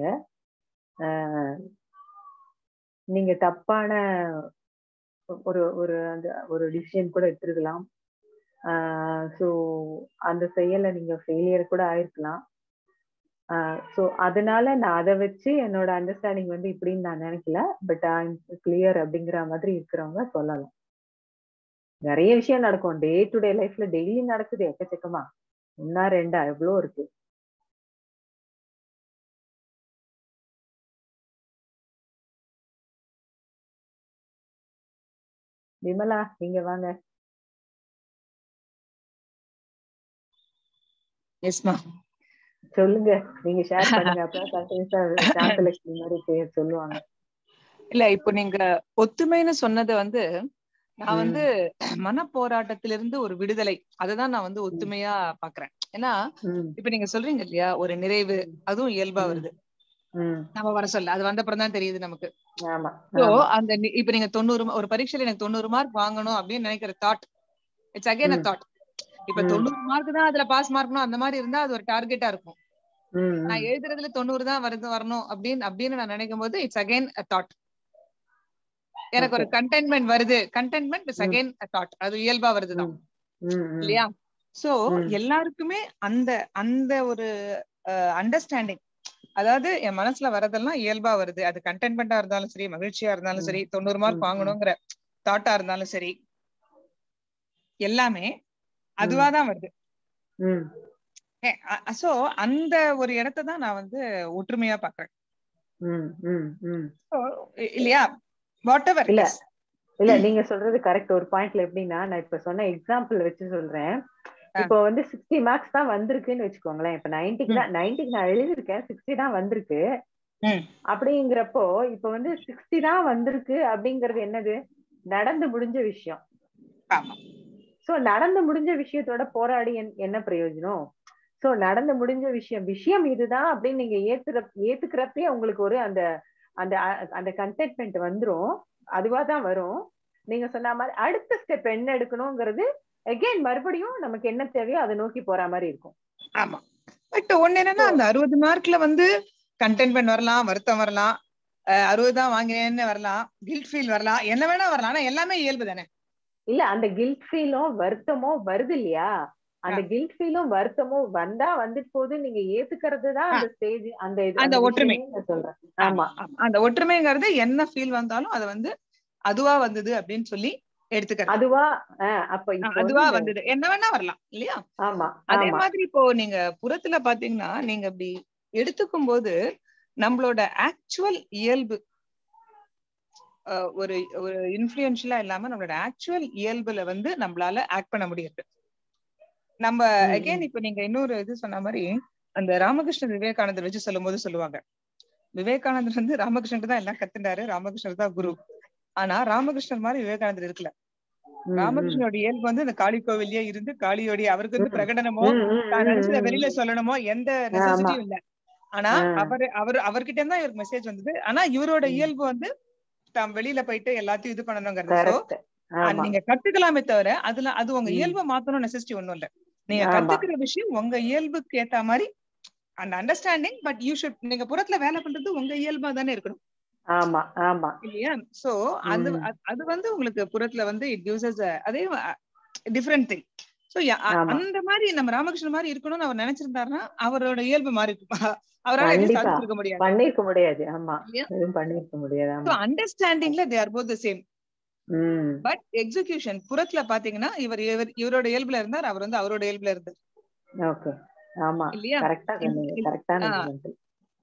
நீங்க தப்பான ஒரு ஒரு அந்த ஒரு டிசிஷன் கூட எடுத்திருக்கலாம் ஸோ அந்த செயலை நீங்க ஃபெயிலியர் கூட ஆயிருக்கலாம் ஸோ அதனால நான் அதை வச்சு என்னோட அண்டர்ஸ்டாண்டிங் வந்து இப்படின்னு நான் நினைக்கல பட் கிளியர் அப்படிங்கிற மாதிரி இருக்கிறவங்க சொல்லலாம் நிறைய விஷயம் நடக்கும் டே டு டே லைஃப்ல டெய்லி நடக்குது எக்கச்சக்கமா ஒன்னா ரெண்டா எவ்வளோ இருக்கு விமலா நீங்க வாங்க எஸ்மா சொல்லுங்க நீங்க ஷேர் பண்ணுங்க அப்புறம் கண்டினியூஸா சாந்தலட்சுமி மாதிரி பேர் சொல்லுவாங்க இல்ல இப்போ நீங்க ஒத்துமைன்னு சொன்னது வந்து நான் வந்து மன போராட்டத்திலிருந்து ஒரு விடுதலை அதுதான் நான் வந்து ஒத்துமையா பாக்குறேன் ஏன்னா ம், இப்ப நீங்க சொல்றீங்க இல்லையா ஒரு நிறைவு அதுவும் இயல்பா ம். வருது ம், நம்ம வர சொல்ல அது வந்தப்புறம் தான் தெரியுது நமக்கு ஆமா சோ ஆமா. அந்த நி- இப்ப நீங்க தொண்ணூறு ma- ஒரு பரீட்சையில எனக்கு தொண்ணூறு மார்க் வாங்கணும் அப்படின்னு நினைக்கிற தாட் இட்ஸ் அகைன் அ ம். தாட் இப்ப ம். தொண்ணூறு மார்க் தான் அதுல பாஸ் மார்க்னும் அந்த மாதிரி இருந்தா அது ஒரு டார்கெட்டா இருக்கும் ம், ம். நான் எழுதுறதுல தொண்ணூறு தான் வருது வரணும் அப்படின்னு அப்படின்னு நான் நினைக்கும் போது இட்ஸ் அகைன் அ தாட் எனக்கு ஒரு Okay. கண்டென்ட்மெண்ட் வருது கண்டென்ட்மெண்ட் இட்ஸ் ம். அகைன் அ தாட் அது இயல்பா வருதுதான் ம், ம், ம். இல்லையா சோ ம். எல்லாருக்குமே அந்த அந்த ஒரு அண்டர்ஸ்டாண்டிங் அதாவது என் மனசுல வரதெல்லாம் இயல்பா வருது அது கண்டென்ட்மெண்டா இருந்தாலும் சரி மகிழ்ச்சியா இருந்தாலும் ம். சரி தொண்ணூறு ம், மார்க் ம். வாங்கணுங்கிற தாட்டா இருந்தாலும் சரி எல்லாமே அதுவாதான் வருது ம், சோ அந்த ஒரு இடத்தை தான் நான் வந்து ஒற்றுமையா பாக்குறேன் ம், ம், ம். So, இ- இல்லையா வாட் எவர் இல்ல. இல்ல நீங்க சொல்றது கரெக்ட் ஒரு பாயிண்ட்ல எப்படின்னா நான் இப்ப சொன்ன எக்ஸாம்பிள் வச்சு சொல்றேன் ஆ. இப்போ வந்து சிக்ஸ்டி மார்க்ஸ் தான் வந்திருக்குன்னு வச்சுக்கோங்களேன் இப்ப நைன்டிக்கு தான் நைன்டிக்கு நான் எழுதியிருக்கேன் சிக்ஸ்டி தான் வந்திருக்கு ம். அப்படிங்கிறப்போ இப்ப வந்து சிக்ஸ்டி தான் வந்திருக்கு அப்படிங்கிறது என்னது நடந்து முடிஞ்ச விஷயம் ஆமா சோ நடந்து முடிஞ்ச விஷயத்தோட போராடி என்- என்ன பிரயோஜனம் சோ நடந்து முடிஞ்ச விஷயம் விஷயம் இதுதான் அப்படின்னு நீங்க ஏத்துற ஏத்துக்கிறப்பே உங்களுக்கு ஒரு அந்த அந்த அ- அந்த கண்டென்ட்மெண்ட் வந்துரும் அதுவா தான் வரும் நீங்க சொன்ன மாதிரி அடுத்த ஸ்டெப் என்ன எடுக்கணுங்கிறது அகைன் மறுபடியும் நமக்கு என்ன தேவையோ அதை நோக்கி போற மாதிரி இருக்கும் ஆமா பட் ஒண்ணு என்னன்னா அந்த அறுபது மார்க்ல வந்து கண்டென்ட்மெண்ட் வரலாம் வருத்தம் வரலாம் அஹ் அறுபது தான் வாங்கினேன்னு வரலாம் கில்ட் ஃபீல் வரலாம் என்ன வேணா வரலாம் ஆனா எல்லாமே இயல்பு தானே இல்ல அந்த கில்ட் ஃபீலும் வருத்தமோ வருது இல்லையா அந்த கில்ட் ஃபீலும் வருத்தமும் வந்தா வந்துட்டு போது நீங்க ஏத்துக்கிறது தான் அந்த ஸ்டேஜ் அந்த இது அந்த ஒற்றுமை. விஷயமே நான் சொல்றேன் ஆமா ஆமா. அந்த ஒற்றுமைங்கிறது என்ன ஃபீல் வந்தாலும் அது வந்து அதுவா வந்தது அப்படின்னு சொல்லி எடுத்துக்கிறது அதுவா ஆஹ் அப்ப அஹ் இப்ப அதுவா வந்து வந்தது என்ன வேணா வரலாம் இல்லையா ஆமா அதே ஆமா மாதிரி இப்போ நீங்க புறத்துல பாத்தீங்கன்னா நீங்க இப்படி எடுத்துக்கும் போது நம்மளோட ஆக்சுவல் இயல்பு அஹ் ஒரு ஒரு இன்ஃபுளுன்ஷியலா இல்லாம நம்மளோட ஆக்சுவல் இயல்புல வந்து நம்மளால ஆக்ட் பண்ண முடியாது நம்ம ம், ம். அகைன் இப்ப நீங்க இன்னொரு இது சொன்ன மாதிரி அந்த ராமகிருஷ்ண விவேகானந்தர் வச்சு சொல்லும் போது சொல்லுவாங்க விவேகானந்தர் வந்து ராமகிருஷ்ணன் தான் எல்லாம் கத்துண்டாரு ராமகிருஷ்ணர் தான் குரு ஆனா ராமகிருஷ்ணர் மாதிரி விவேகானந்தர் இருக்கல ம், ம். ராமகிருஷ்ணனோட இயல்பு வந்து இந்த காளி கோவில்லயே இருந்து காளியோடைய அவருக்கு வந்து ம். பிரகடனமோ ம், ம், தான் ம், நினைச்சத ம், வெளியில ம். சொல்லணுமோ எந்த நெசசிட்டியும் இல்ல ஆனா ஆ. அவரு அவரு அவர்கிட்ட இருந்தா இவருக்கு மெசேஜ் வந்தது ஆனா இவரோட ம். இயல்பு வந்து தாம் வெளியில போயிட்டு எல்லாத்தையும் இது பண்ணணுங்கிறது சோ Correct. ஆமா நீங்க கத்துக்கலாமே தவிர அதுல அது உங்க ம். இயல்பை மாத்தணும் நெசசிட்டி ஒண்ணும் இல்ல நீங்க ஆமா. கத்துக்கிற விஷயம் உங்க இயல்புக்கு ஏத்த மாதிரி அந்த அண்டர்ஸ்டாண்டிங் பட் யூ ஷுட் நீங்க புறத்துல வேலை பண்றது உங்க இயல்பா தானே இருக்கணும் ஆமா ஆமா இல்லையா சோ அது ம். அது- அது வந்து உங்களுக்கு புறத்துல வந்து இட் gives அதே டிஃப்ரெண்ட் திங் சோ ஆமா. அந்த மாதிரி நம்ம ராமகிருஷ்ணன் மாதிரி இருக்கணும்னு அவர் நினைச்சிருந்தாருன்னா அவரோட இயல்பு மாறி இருக்கும் அவரால எதுவும் கண்டிப்பா. சாதிச்சிருக்க முடியாது பண்ணிருக்க முடியாது ஆமா இல்லையா? எதுவும் பண்ணிருக்க முடியாது சோ ஆமா அண்டர்ஸ்டாண்டிங்ல தே ஆர் போத் சேம் ம் பட் எக்ஸிகியூஷன் புறத்துல பாத்தீங்கன்னா இவர் இவர் இவரோட இயல்புல இருந்தார் அவர் வந்து அவரோட இயல்புல இருந்தார் ஓகே ஆமா இல்லையா கரெக்டா சொன்னீங்க இல்ல- கரெக்டான ஆ. எக்ஸாம்பிள்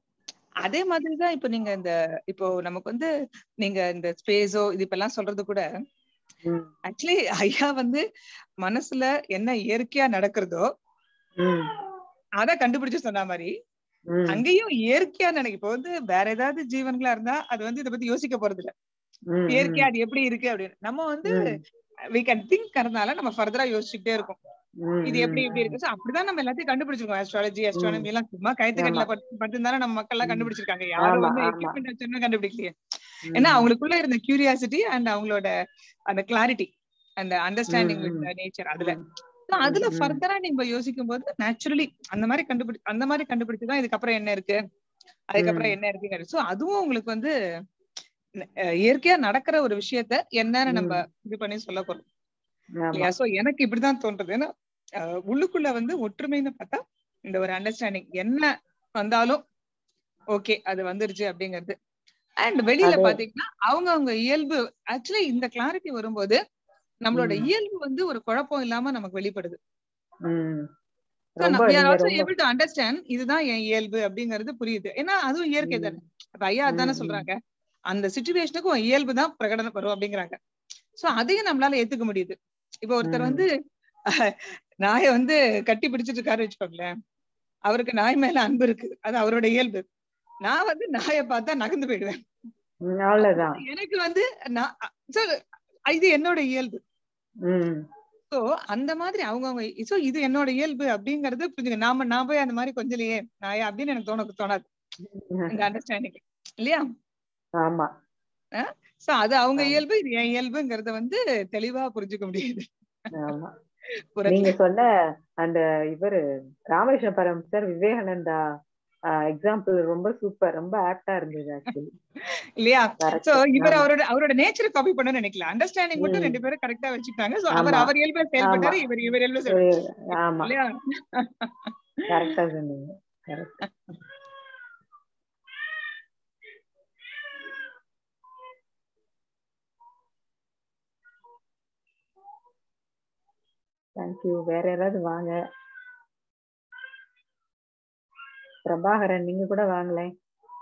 அதே மாதிரிதான் இப்ப நீங்க இந்த இப்போ நமக்கு வந்து நீங்க இந்த ஸ்பேஸோ இது இப்பெல்லாம் சொல்றது கூட ம் ஆக்சுவலி ஐயா வந்து மனசுல என்ன இயற்கையா நடக்கிறதோ ம் அத கண்டுபிடிச்சு சொன்ன மாதிரி ம் அங்கேயும் இயற்கையா நினைக்க இப்போ வந்து வேற ஏதாவது ஜீவன்களா இருந்தா அது வந்து இத பத்தி யோசிக்க போறது இல்ல ம், இயற்கையா அது எப்படி இருக்கு அப்படின்னு நம்ம வந்து ம், வி கேன் திங்க் அதனால நம்ம ஃபர்தரா யோசிச்சுட்டே இருக்கோம் ம், இது எப்படி ம், இப்படி இருக்கு So அப்படிதான் நம்ம எல்லாத்தையும் கண்டுபிடிச்சிருக்கோம் அஸ்ட்ராலஜி அஸ்ட்ரானமி எல்லாம் சும்மா கயத்துக்கட்டில மட்டும்தானே நம்ம மக்கள் எல்லாம் ம். கண்டுபிடிச்சிருக்காங்க யாரும் ஆமா, வந்து ஆமா. எக்யூப்மெண்ட் வச்சுன்னு கண்டுபிடிக்கலையே ம். ஏன்னா அவங்களுக்குள்ள இருந்த கியூரியாசிட்டி அண்ட் அவங்களோட அந்த கிளாரிட்டி அந்த அண்டர்ஸ்டாண்டிங் ம், வித் நேச்சர் அதுல ம். So அதுல ம், ம். ஃபர்தரா நீங்க யோசிக்கும் போது நேச்சுரலி அந்த மாதிரி கண்டுபிடி அந்த மாதிரி கண்டுபிடிச்சுதான் இதுக்கப்புறம் என்ன இருக்கு அதுக்கப்புறம் ம். என்ன இருக்குங்கிறது சோ அதுவும் உங்களுக்கு வந்து அஹ், இயற்கையா நடக்கிற ஒரு விஷயத்த என்னன்னு நம்ம இது பண்ணி சொல்ல போறோம் ஆமா இல்லையா சோ எனக்கு இப்படிதான் தோன்றது ஏன்னா அஹ், உள்ளுக்குள்ள வந்து ஒற்றுமைன்னு பார்த்தா இந்த ஒரு அண்டர்ஸ்டாண்டிங் என்ன வந்தாலும் ஓகே அது வந்துருச்சு அப்படிங்கிறது அண்ட் வெளியில அது- பாத்தீங்கன்னா அவங்க அவங்க இயல்பு ஆக்சுவலி இந்த கிளாரிட்டி வரும்போது நம்மளோட ம். இயல்பு வந்து ஒரு குழப்பம் இல்லாம நமக்கு வெளிப்படுது ம். So, ரொம்ப நம்ம- we are நீங்க also ரொம்ப able to understand இதுதான் என் இயல்பு அப்படிங்கிறது புரியுது ஏன்னா அதுவும் இயற்கை ம். தானே அப்ப ஐயா அதானே ம், ம். சொல்றாங்க அந்த சுச்சுவேஷனுக்கு உன் இயல்பு தான் பிரகடனப்படும் அப்படிங்கிறாங்க சோ அதையும் நம்மளால ஏத்துக்க முடியுது இப்ப ஒருத்தர் ம். வந்து நாயை வந்து கட்டி பிடிச்சிட்டு இருக்காரு வச்சுக்கோங்களேன் அவருக்கு நாய் மேல அன்பு இருக்கு அது அவரோட இயல்பு நான் வந்து நாயை பார்த்தா நகர்ந்து போயிடுவேன் ம், அவ்வளவுதான் எனக்கு வந்து நான் so, இது என்னோட இயல்பு ம். சோ அந்த மாதிரி அவங்கவங்க சோ இது என்னோட இயல்பு அப்படிங்கறது புரிஞ்சுங்க நாம நான் போய் அந்த மாதிரி கொஞ்சலையே நாயா அப்படின்னு எனக்கு தோண தோணாது இந்த அண்டர்ஸ்டாண்டிங் இல்லையா ஆமா சோ அது அவங்க ஆமா. இயல்பு இது என் இயல்புங்கிறத வந்து தெளிவா புரிஞ்சுக்க முடியுது ஆமா புறத்துல. நீங்க சொன்ன அந்த இவரு ராமகிருஷ்ண பரமசர் விவேகானந்தா எக்ஸாம்பிள் ரொம்ப சூப்பர் ரொம்ப ஆப்டா இருந்தது ஆக்சுவலி இல்லையா Correct. சோ இவர் ஆமா. அவரோட அவரோட நேச்சரை காப்பி பண்ண நினைக்கல அண்டர்ஸ்டாண்டிங் மட்டும் ம். ரெண்டு பேரும் கரெக்டா வச்சுக்கிட்டாங்க சோ அவர் ஆமா. அவர் இயல்பா செயல்பட்டாரு இவர் இவர் இயல்பு செயல்பட்டாரு. ஆமா இல்லையா கரெக்டா சொன்னீங்க கரெக்ட் தேங்க்யூ வேற யாராவது வாங்க பிரபாகரன் நீங்க கூட வாங்களேன்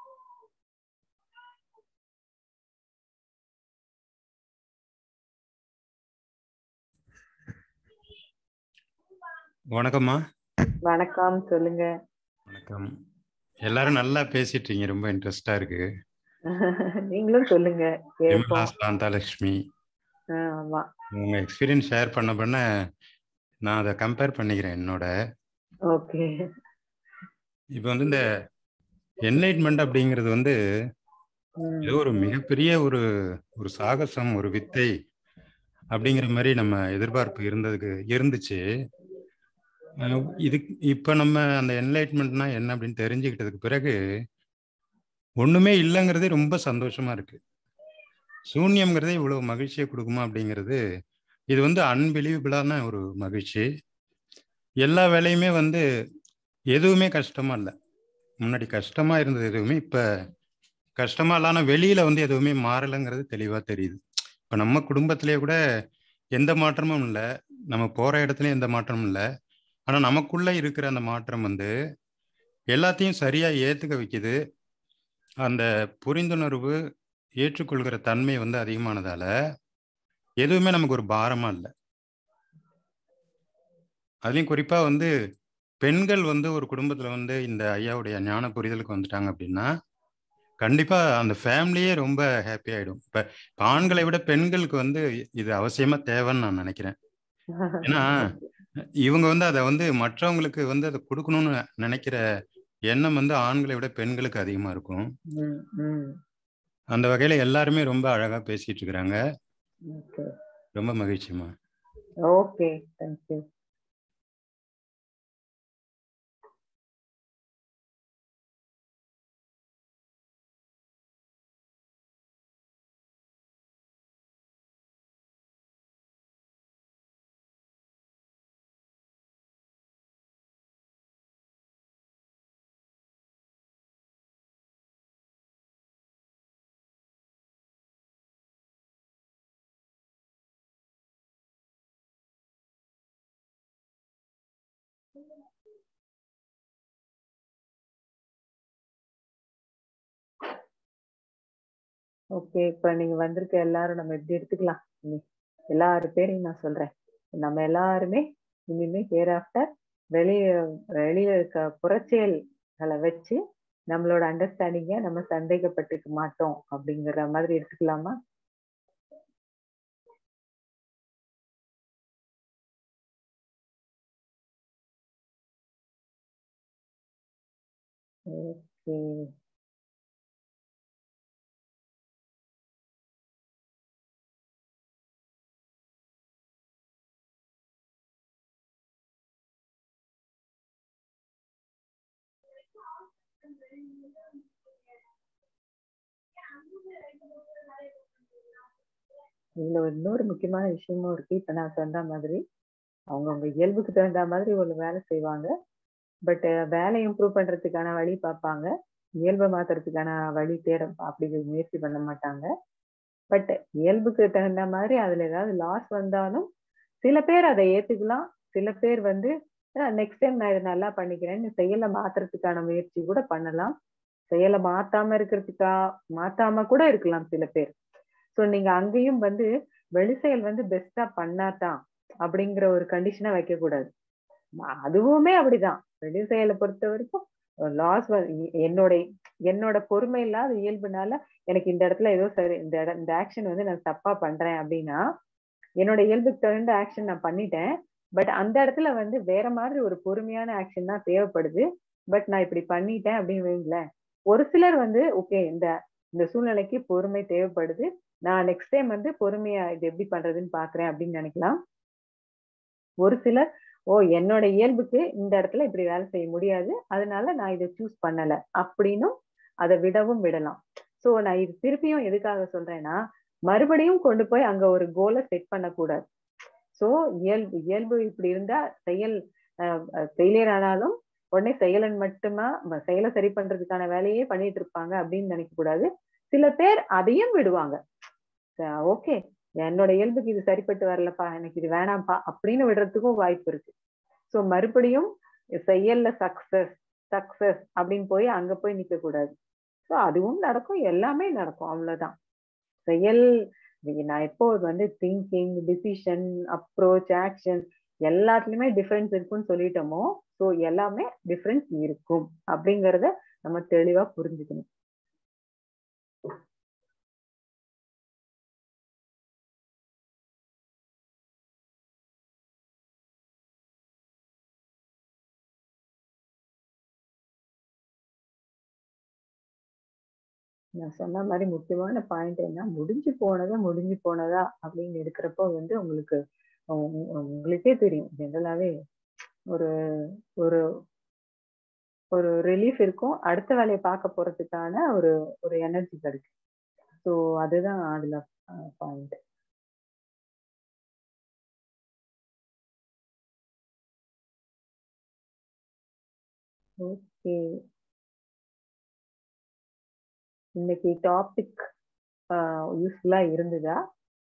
வணக்கம்மா வணக்கம் சொல்லுங்க வணக்கம் எல்லாரும் நல்லா பேசிட்டு இருக்கீங்க ரொம்ப இன்ட்ரெஸ்டா இருக்கு நீங்களும் சொல்லுங்க விமலா கேட்போம் சாந்தாலட்சுமி ஆ, ஆமா உங்க எக்ஸ்பீரியன்ஸ் ஷேர் பண்ண பண்ண நான் அதை கம்பேர் பண்ணிக்கிறேன் என்னோட ஓகே இப்போ வந்து இந்த என்லைட்மெண்ட் அப்படிங்கிறது வந்து ஏதோ ஒரு மிகப்பெரிய ஒரு ஒரு சாகசம் ஒரு வித்தை அப்படிங்கிற மாதிரி நம்ம எதிர்பார்ப்பு இருந்ததுக்கு இருந்துச்சு அஹ் இது இப்போ நம்ம அந்த என்லைட்மெண்ட்னா என்ன அப்படின்னு தெரிஞ்சுக்கிட்டதுக்கு பிறகு ஒண்ணுமே இல்லைங்கிறதே ரொம்ப சந்தோஷமா இருக்கு சூன்யம்ங்கிறதே இவ்வளவு மகிழ்ச்சியை கொடுக்குமா அப்படிங்கிறது இது வந்து அன்பிலீவபிளான ஒரு மகிழ்ச்சி எல்லா வேலையுமே வந்து எதுவுமே கஷ்டமா இல்லை முன்னாடி கஷ்டமா இருந்தது எதுவுமே இப்ப கஷ்டமா இல்லை ஆனா வெளியில வந்து எதுவுமே மாறலைங்கிறது தெளிவா தெரியுது இப்ப நம்ம குடும்பத்திலேயே கூட எந்த மாற்றமும் இல்லை நம்ம போற இடத்துலயும் எந்த மாற்றமும் இல்லை ஆனா நமக்குள்ள இருக்கிற அந்த மாற்றம் வந்து எல்லாத்தையும் சரியா ஏத்துக்க வைக்குது அந்த புரிந்துணர்வு ஏற்றுக்கொள்கிற தன்மை வந்து அதிகமானதால எதுவுமே நமக்கு ஒரு பாரமா இல்லை அதுலயும் குறிப்பா வந்து பெண்கள் வந்து ஒரு குடும்பத்துல வந்து இந்த ஐயாவுடைய ஞான புரிதலுக்கு வந்துட்டாங்க அப்படின்னா கண்டிப்பா அந்த ஃபேமிலியே ரொம்ப ஹாப்பி ஆயிடும் இப்ப இப்ப ஆண்களை விட பெண்களுக்கு வந்து இது அவசியமா தேவைன்னு நான் நினைக்கிறேன் ஏன்னா இவங்க வந்து அதை வந்து மற்றவங்களுக்கு வந்து அதை கொடுக்கணும்னு நினைக்கிற எண்ணம் வந்து ஆண்களை விட பெண்களுக்கு அதிகமா இருக்கும் ம், ம். அந்த வகையில எல்லாருமே ரொம்ப அழகா பேசிட்டு இருக்கிறாங்க ஓகே ரொம்ப மகிழ்ச்சிமா ஓகே தேங்க்யூ ஓகே இப்ப நீங்க வந்திருக்க எல்லாரும் நம்ம எப்படி எடுத்துக்கலாம் இனி எல்லாரு பேரையும் நான் சொல்றேன் நம்ம எல்லாருமே இனிமே ஹியர் ஆஃப்டர் வெளிய வெளிய இருக்க புறச்செயல்களை வச்சு நம்மளோட அண்டர்ஸ்டாண்டிங்க நம்ம சந்தேகப்பட்டுக்க மாட்டோம் அப்படிங்கிற மாதிரி எடுத்துக்கலாமா ஓகே இதுல ஒரு இன்னொரு முக்கியமான விஷயமும் இருக்கு இப்ப நான் சொன்ன மாதிரி அவங்கவுங்க இயல்புக்கு தகுந்த மாதிரி ஒரு வேலை செய்வாங்க பட் வேலை இம்ப்ரூவ் பண்றதுக்கான வழி பார்ப்பாங்க இயல்பை மாத்துறதுக்கான வழி தேட அப்படி முயற்சி பண்ண மாட்டாங்க பட் இயல்புக்கு தகுந்த மாதிரி அதுல ஏதாவது லாஸ் வந்தாலும் சில பேர் அதை ஏத்துக்கலாம் சில பேர் வந்து நெக்ஸ்ட் டைம் நான் இதை நல்லா பண்ணிக்கிறேன்னு செயலை மாத்துறதுக்கான முயற்சி கூட பண்ணலாம் செயலை மாத்தாம இருக்கிறதுக்கா மாத்தாம கூட இருக்கலாம் சில பேர் ஸோ நீங்க அங்கேயும் வந்து வெளிச்செயல் வந்து பெஸ்டா பண்ணாதான் அப்படிங்கிற ஒரு கண்டிஷனை வைக்க கூடாது அதுவுமே அப்படிதான் வெளி செயலை பொறுத்த வரைக்கும் லாஸ் என்னோட என்னோட பொறுமை இல்லாத இயல்புனால எனக்கு இந்த இடத்துல ஏதோ சரி இந்த இடம் இந்த ஆக்ஷன் வந்து நான் தப்பா பண்றேன் அப்படின்னா என்னோட இயல்புக்கு தகுந்த ஆக்ஷன் நான் பண்ணிட்டேன் பட் அந்த இடத்துல வந்து வேற மாதிரி ஒரு பொறுமையான ஆக்ஷன் தான் தேவைப்படுது பட் நான் இப்படி பண்ணிட்டேன் அப்படின்னு வைங்களேன் ஒரு சிலர் வந்து ஓகே இந்த இந்த சூழ்நிலைக்கு பொறுமை தேவைப்படுது நான் நெக்ஸ்ட் டைம் வந்து பொறுமையா இது எப்படி பண்றதுன்னு பாக்குறேன் அப்படின்னு நினைக்கலாம் ஒரு சிலர் ஓ என்னோட இயல்புக்கு இந்த இடத்துல இப்படி வேலை செய்ய முடியாது அதனால நான் இதை சூஸ் பண்ணல அப்படின்னும் அதை விடவும் விடலாம் சோ நான் இது திருப்பியும் எதுக்காக சொல்றேன்னா மறுபடியும் கொண்டு போய் அங்க ஒரு கோலை செட் பண்ணக்கூடாது சோ இயல்பு இயல்பு இப்படி இருந்தா செயல் ஃபெயிலியர் ஆனாலும் உடனே செயலன் மட்டுமா செயலை சரி பண்றதுக்கான வேலையே பண்ணிட்டு இருப்பாங்க அப்படின்னு நினைக்க கூடாது சில பேர் அதையும் விடுவாங்க ஓகே என்னோட இயல்புக்கு இது சரிப்பட்டு வரலப்பா எனக்கு இது வேணாம்ப்பா அப்படின்னு விடுறதுக்கும் வாய்ப்பு இருக்கு ஸோ மறுபடியும் செயல்ல சக்சஸ் சக்சஸ் அப்படின்னு போய் அங்க போய் நிக்க கூடாது ஸோ அதுவும் நடக்கும் எல்லாமே நடக்கும் அவ்வளவுதான் செயல் நான் எப்போ வந்து திங்கிங் டிசிஷன் அப்ரோச் ஆக்ஷன் எல்லாத்துலயுமே டிஃபரன்ஸ் இருக்குன்னு சொல்லிட்டோமோ ஸோ எல்லாமே டிஃபரன்ஸ் இருக்கும் அப்படிங்கிறத நம்ம தெளிவா புரிஞ்சுக்கணும் நான் சொன்ன மாதிரி முக்கியமான பாயிண்ட் என்ன முடிஞ்சு போனதா முடிஞ்சு போனதா அப்படின்னு எடுக்கிறப்போ வந்து உங்களுக்கு உங்களுக்கே தெரியும் ஜென்ரலாவே ஒரு ஒரு ஒரு ரிலீஃப் இருக்கும் அடுத்த வேலையை பார்க்க போறதுக்கான ஒரு ஒரு எனர்ஜி கிடைக்கும் ஸோ அதுதான் அதுல பாயிண்ட் ஓகே இன்னைக்கு டாபிக் யூஸ்ஃபுல்லா இருந்ததா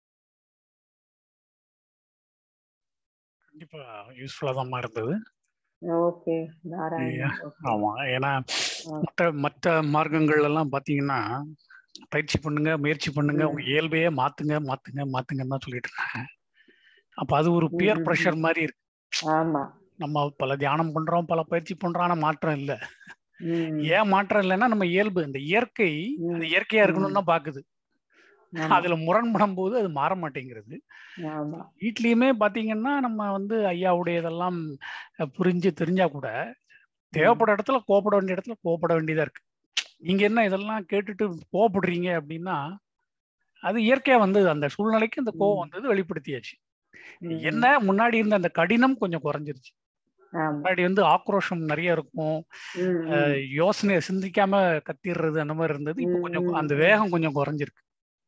கண்டிப்பா யூஸ்ஃபுல்லா தான் இருந்தது ஓகே நாராயணன் ஆமா ஏன்னா மற்ற மற்ற மார்க்கங்கள் எல்லாம் பாத்தீங்கன்னா பயிற்சி பண்ணுங்க முயற்சி பண்ணுங்க உங்க இயல்பையே மாத்துங்க மாத்துங்க மாத்துங்கன்னு தான் சொல்லிட்டு இருக்காங்க அப்ப அது ஒரு பியர் ப்ரெஷர் மாதிரி இருக்கு ஆமா நம்ம பல தியானம் பண்றோம் பல பயிற்சி பண்றோம் ஆனா மாற்றம் இல்ல ஏன் மாற்றம் இல்லைன்னா நம்ம இயல்பு இந்த இயற்கை அது இயற்கையா இருக்கணும்னு தான் பாக்குது அதுல முரண்படும் போது அது மாற மாட்டேங்கிறது வீட்லயுமே பாத்தீங்கன்னா நம்ம வந்து ஐயாவுடைய இதெல்லாம் புரிஞ்சு தெரிஞ்சா கூட தேவைப்பட இடத்துல கோபப்பட வேண்டிய இடத்துல கோபப்பட வேண்டியதா இருக்கு நீங்க என்ன இதெல்லாம் கேட்டுட்டு கோவப்படுறீங்க அப்படின்னா அது இயற்கையா வந்தது அந்த சூழ்நிலைக்கு அந்த கோவம் வந்தது வெளிப்படுத்தியாச்சு என்ன முன்னாடி இருந்த அந்த கடினம் கொஞ்சம் குறைஞ்சிருச்சு முன்னாடி வந்து ஆக்ரோஷம் நிறைய இருக்கும் யோசனையை சிந்திக்காம கத்திடுறது அந்த மாதிரி இருந்தது இப்போ கொஞ்சம் அந்த வேகம் கொஞ்சம் குறைஞ்சிருக்கு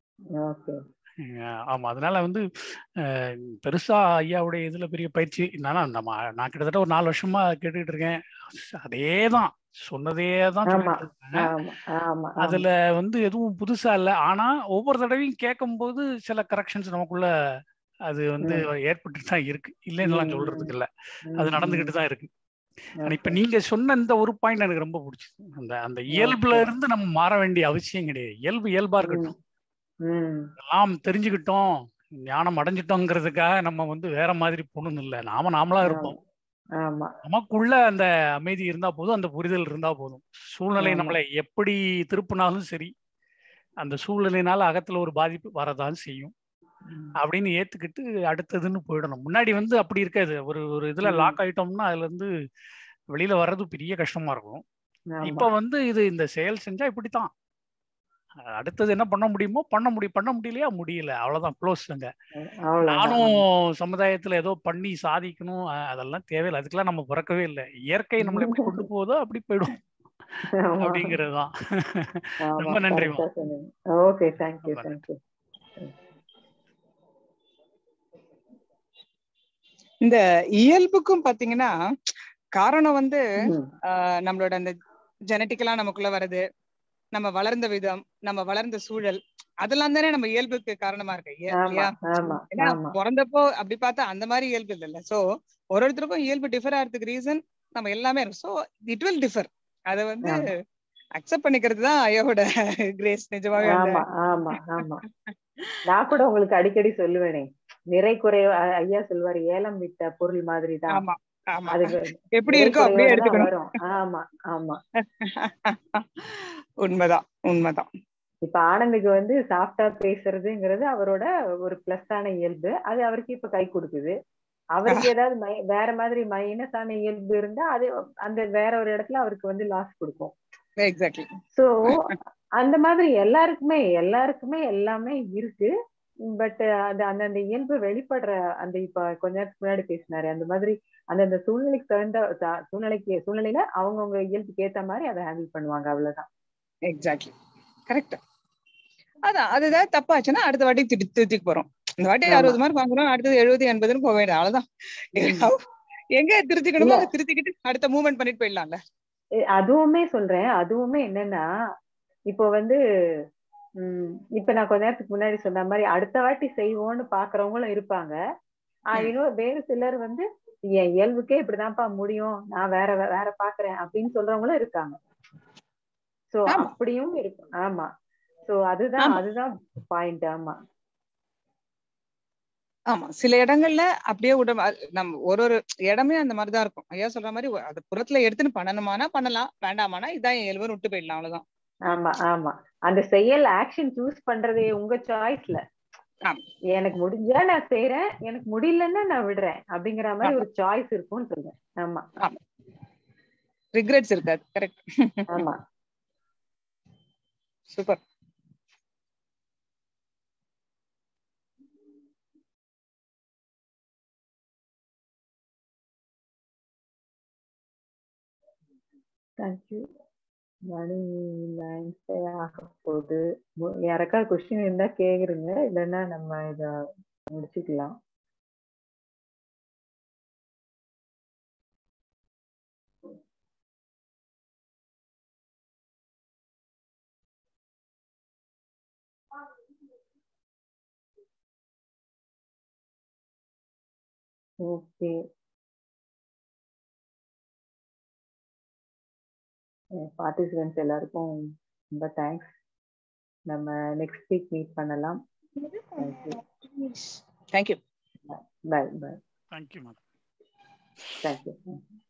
ஆமா அதனால வந்து பெருசா ஐயாவுடைய இதுல பெரிய பயிற்சி என்னன்னா நம்ம நான் கிட்டத்தட்ட ஒரு நாலு வருஷமா கேட்டுக்கிட்டு இருக்கேன் அதேதான் சொன்னதே தான் அதுல வந்து எதுவும் புதுசா இல்லை ஆனா ஒவ்வொரு தடவையும் கேட்கும் போது சில கரெக்ஷன்ஸ் நமக்குள்ள அது வந்து ஏற்பட்டு தான் இருக்கு இல்லைன்னு சொல்றதுக்கு இல்ல அது நடந்துகிட்டு தான் இருக்கு இப்ப நீங்க சொன்ன இந்த ஒரு பாயிண்ட் எனக்கு ரொம்ப பிடிச்சது அந்த அந்த இயல்புல இருந்து நம்ம மாற வேண்டிய அவசியம் கிடையாது இயல்பு இயல்பா இருக்கட்டும் எல்லாம் தெரிஞ்சுக்கிட்டோம் ஞானம் அடைஞ்சிட்டோங்கிறதுக்காக நம்ம வந்து வேற மாதிரி போகணும் இல்லை நாம நாமளா இருப்போம் நமக்குள்ள அந்த அமைதி இருந்தா போதும் அந்த புரிதல் இருந்தா போதும் சூழ்நிலை நம்மளை எப்படி திருப்பினாலும் சரி அந்த சூழ்நிலையினால அகத்துல ஒரு பாதிப்பு வரதான் செய்யும் அப்படின்னு ஏத்துக்கிட்டு அடுத்ததுன்னு போயிடணும் முன்னாடி வந்து அப்படி இருக்காது ஒரு ஒரு இதுல லாக் ஆயிட்டோம்னா அதுல இருந்து வெளியில வர்றது பெரிய கஷ்டமா இருக்கும் இப்ப வந்து இது இந்த செயல் செஞ்சா இப்படித்தான் அடுத்தது என்ன பண்ண முடியுமோ பண்ண முடியும் பண்ண முடியலையா முடியல அவ்வளவுதான் க்ளோஸ் அங்க நானும் சமுதாயத்துல ஏதோ பண்ணி சாதிக்கணும் அதெல்லாம் தேவையில்லை அதுக்கெல்லாம் நம்ம பிறக்கவே இல்லை இயற்கை நம்மளை எப்படி கொண்டு போதோ அப்படி போயிடும் அப்படிங்கிறது தான் ரொம்ப நன்றி ஓகே தேங்க்யூ தேங்க்யூ இந்த இயல்புக்கும் பாத்தீங்கன்னா காரணம் வந்து நம்மளோட அந்த ஜெனட்டிக்கலா நமக்குள்ள வருது நம்ம வளர்ந்த விதம் நம்ம வளர்ந்த சூழல் அதெல்லாம் தானே நம்ம இயல்புக்கு காரணமா இருக்கு இல்லையா ஏன்னா பிறந்தப்போ அப்படி பார்த்தா அந்த மாதிரி இயல்பு இல்ல சோ ஒரு ஒருத்தருக்கும் இயல்பு டிஃபர் ஆகிறதுக்கு ரீசன் நம்ம எல்லாமே இருக்கும் சோ இட் வில் டிஃபர் அத வந்து அக்செப்ட் பண்ணிக்கிறது தான் ஐயாவோட கிரேஸ் நிஜமாவே ஆமா ஆமா ஆமா நான் கூட உங்களுக்கு அடிக்கடி சொல்லுவேனே நிறை குறை ஐயா சொல்வாரு ஏலம் விட்ட பொருள் மாதிரி தான் எப்படி இருக்கோ அப்படியே எடுத்துக்கணும் ஆமா ஆமா உண்மைதான் உண்மைதான் இப்ப ஆனந்துக்கு வந்து சாஃப்டா பேசுறதுங்கிறது அவரோட ஒரு பிளஸ் ஆன இயல்பு அது அவருக்கு இப்ப கை கொடுக்குது அவருக்கு ஏதாவது வேற மாதிரி மைனஸ் ஆன இயல்பு இருந்தா அது அந்த வேற ஒரு இடத்துல அவருக்கு வந்து லாஸ் கொடுக்கும் எக்ஸாக்ட்லி சோ அந்த மாதிரி எல்லாருக்குமே எல்லாருக்குமே எல்லாமே இருக்கு பட் அது அந்தந்த இயல்பு வெளிப்படுற அந்த இப்ப கொஞ்ச நேரத்துக்கு முன்னாடி பேசினாரு அந்த மாதிரி அந்தந்த சூழ்நிலைக்கு தகுந்த சூழ்நிலைக்கு சூழ்நிலையில அவங்கவுங்க இயல்புக்கு ஏத்த மாதிரி அதை ஹேண்டில் பண்ணுவாங்க அவ்வளவுதான் எக்ஸாக்ட்லி கரெக்ட் அதான் அதுதான் தப்பாச்சுன்னா அடுத்த வாட்டி திரு திருத்திக்கு போறோம் இந்த வாட்டி அறுபது மார்க் வாங்குறோம் அடுத்தது எழுபது எண்பதுன்னு போக வேண்டிய அவ்வளவுதான் எங்க திருத்திக்கணுமோ அதை திருத்திக்கிட்டு அடுத்த மூவ்மெண்ட் பண்ணிட்டு போயிடலாம்ல அதுவுமே சொல்றேன் அதுவுமே என்னன்னா இப்போ வந்து உம் இப்ப நான் கொஞ்ச நேரத்துக்கு முன்னாடி சொன்ன மாதிரி அடுத்த வாட்டி செய்வோம்னு பாக்குறவங்களும் இருப்பாங்க இன்னும் வேறு சிலர் வந்து என் இயல்புக்கே இப்படிதான்ப்பா முடியும் நான் வேற வேற பாக்குறேன் அப்படின்னு சொல்றவங்களும் இருக்காங்க சோ அப்படியும் இருக்கும் ஆமா சோ அதுதான் அதுதான் பாயிண்ட் ஆமா ஆமா சில இடங்கள்ல அப்படியே விட நம்ம ஒரு ஒரு இடமே அந்த மாதிரிதான் இருக்கும் ஐயா சொல்ற மாதிரி அது புறத்துல எடுத்துன்னு பண்ணணுமானா பண்ணலாம் வேண்டாமானா இதான் இயல்புன்னு விட்டு போயிடலாம் அவ்வளவுதான் ஆமா ஆமா அந்த செயல் ஆக்ஷன் சூஸ் பண்றதே உங்க சாய்ஸ்ல எனக்கு முடிஞ்சா நான் செய்யறேன் எனக்கு முடியலன்னா நான் விடுறேன் அப்படிங்கிற மாதிரி ஒரு சாய்ஸ் இருக்கும்னு சொல்றேன் ஆமா ரிக்ரெட்ஸ் இருக்காது கரெக்ட் ஆமா சூப்பர் தேங்க்யூ மணி நைன் ஃபைவ் ஆக போகுது யாருக்கா கொஸ்டின் இருந்தா கேக்குறீங்க இல்லைன்னா நம்ம இத முடிச்சுக்கலாம் ஓகே பார்ட்டிசிபென்ட்ஸ் எல்லாருக்கும் ரொம்ப தேங்க்ஸ் நம்ம நெக்ஸ்ட் வீக் மீட் பண்ணலாம் thank you thank you bye bye thank you madam thank you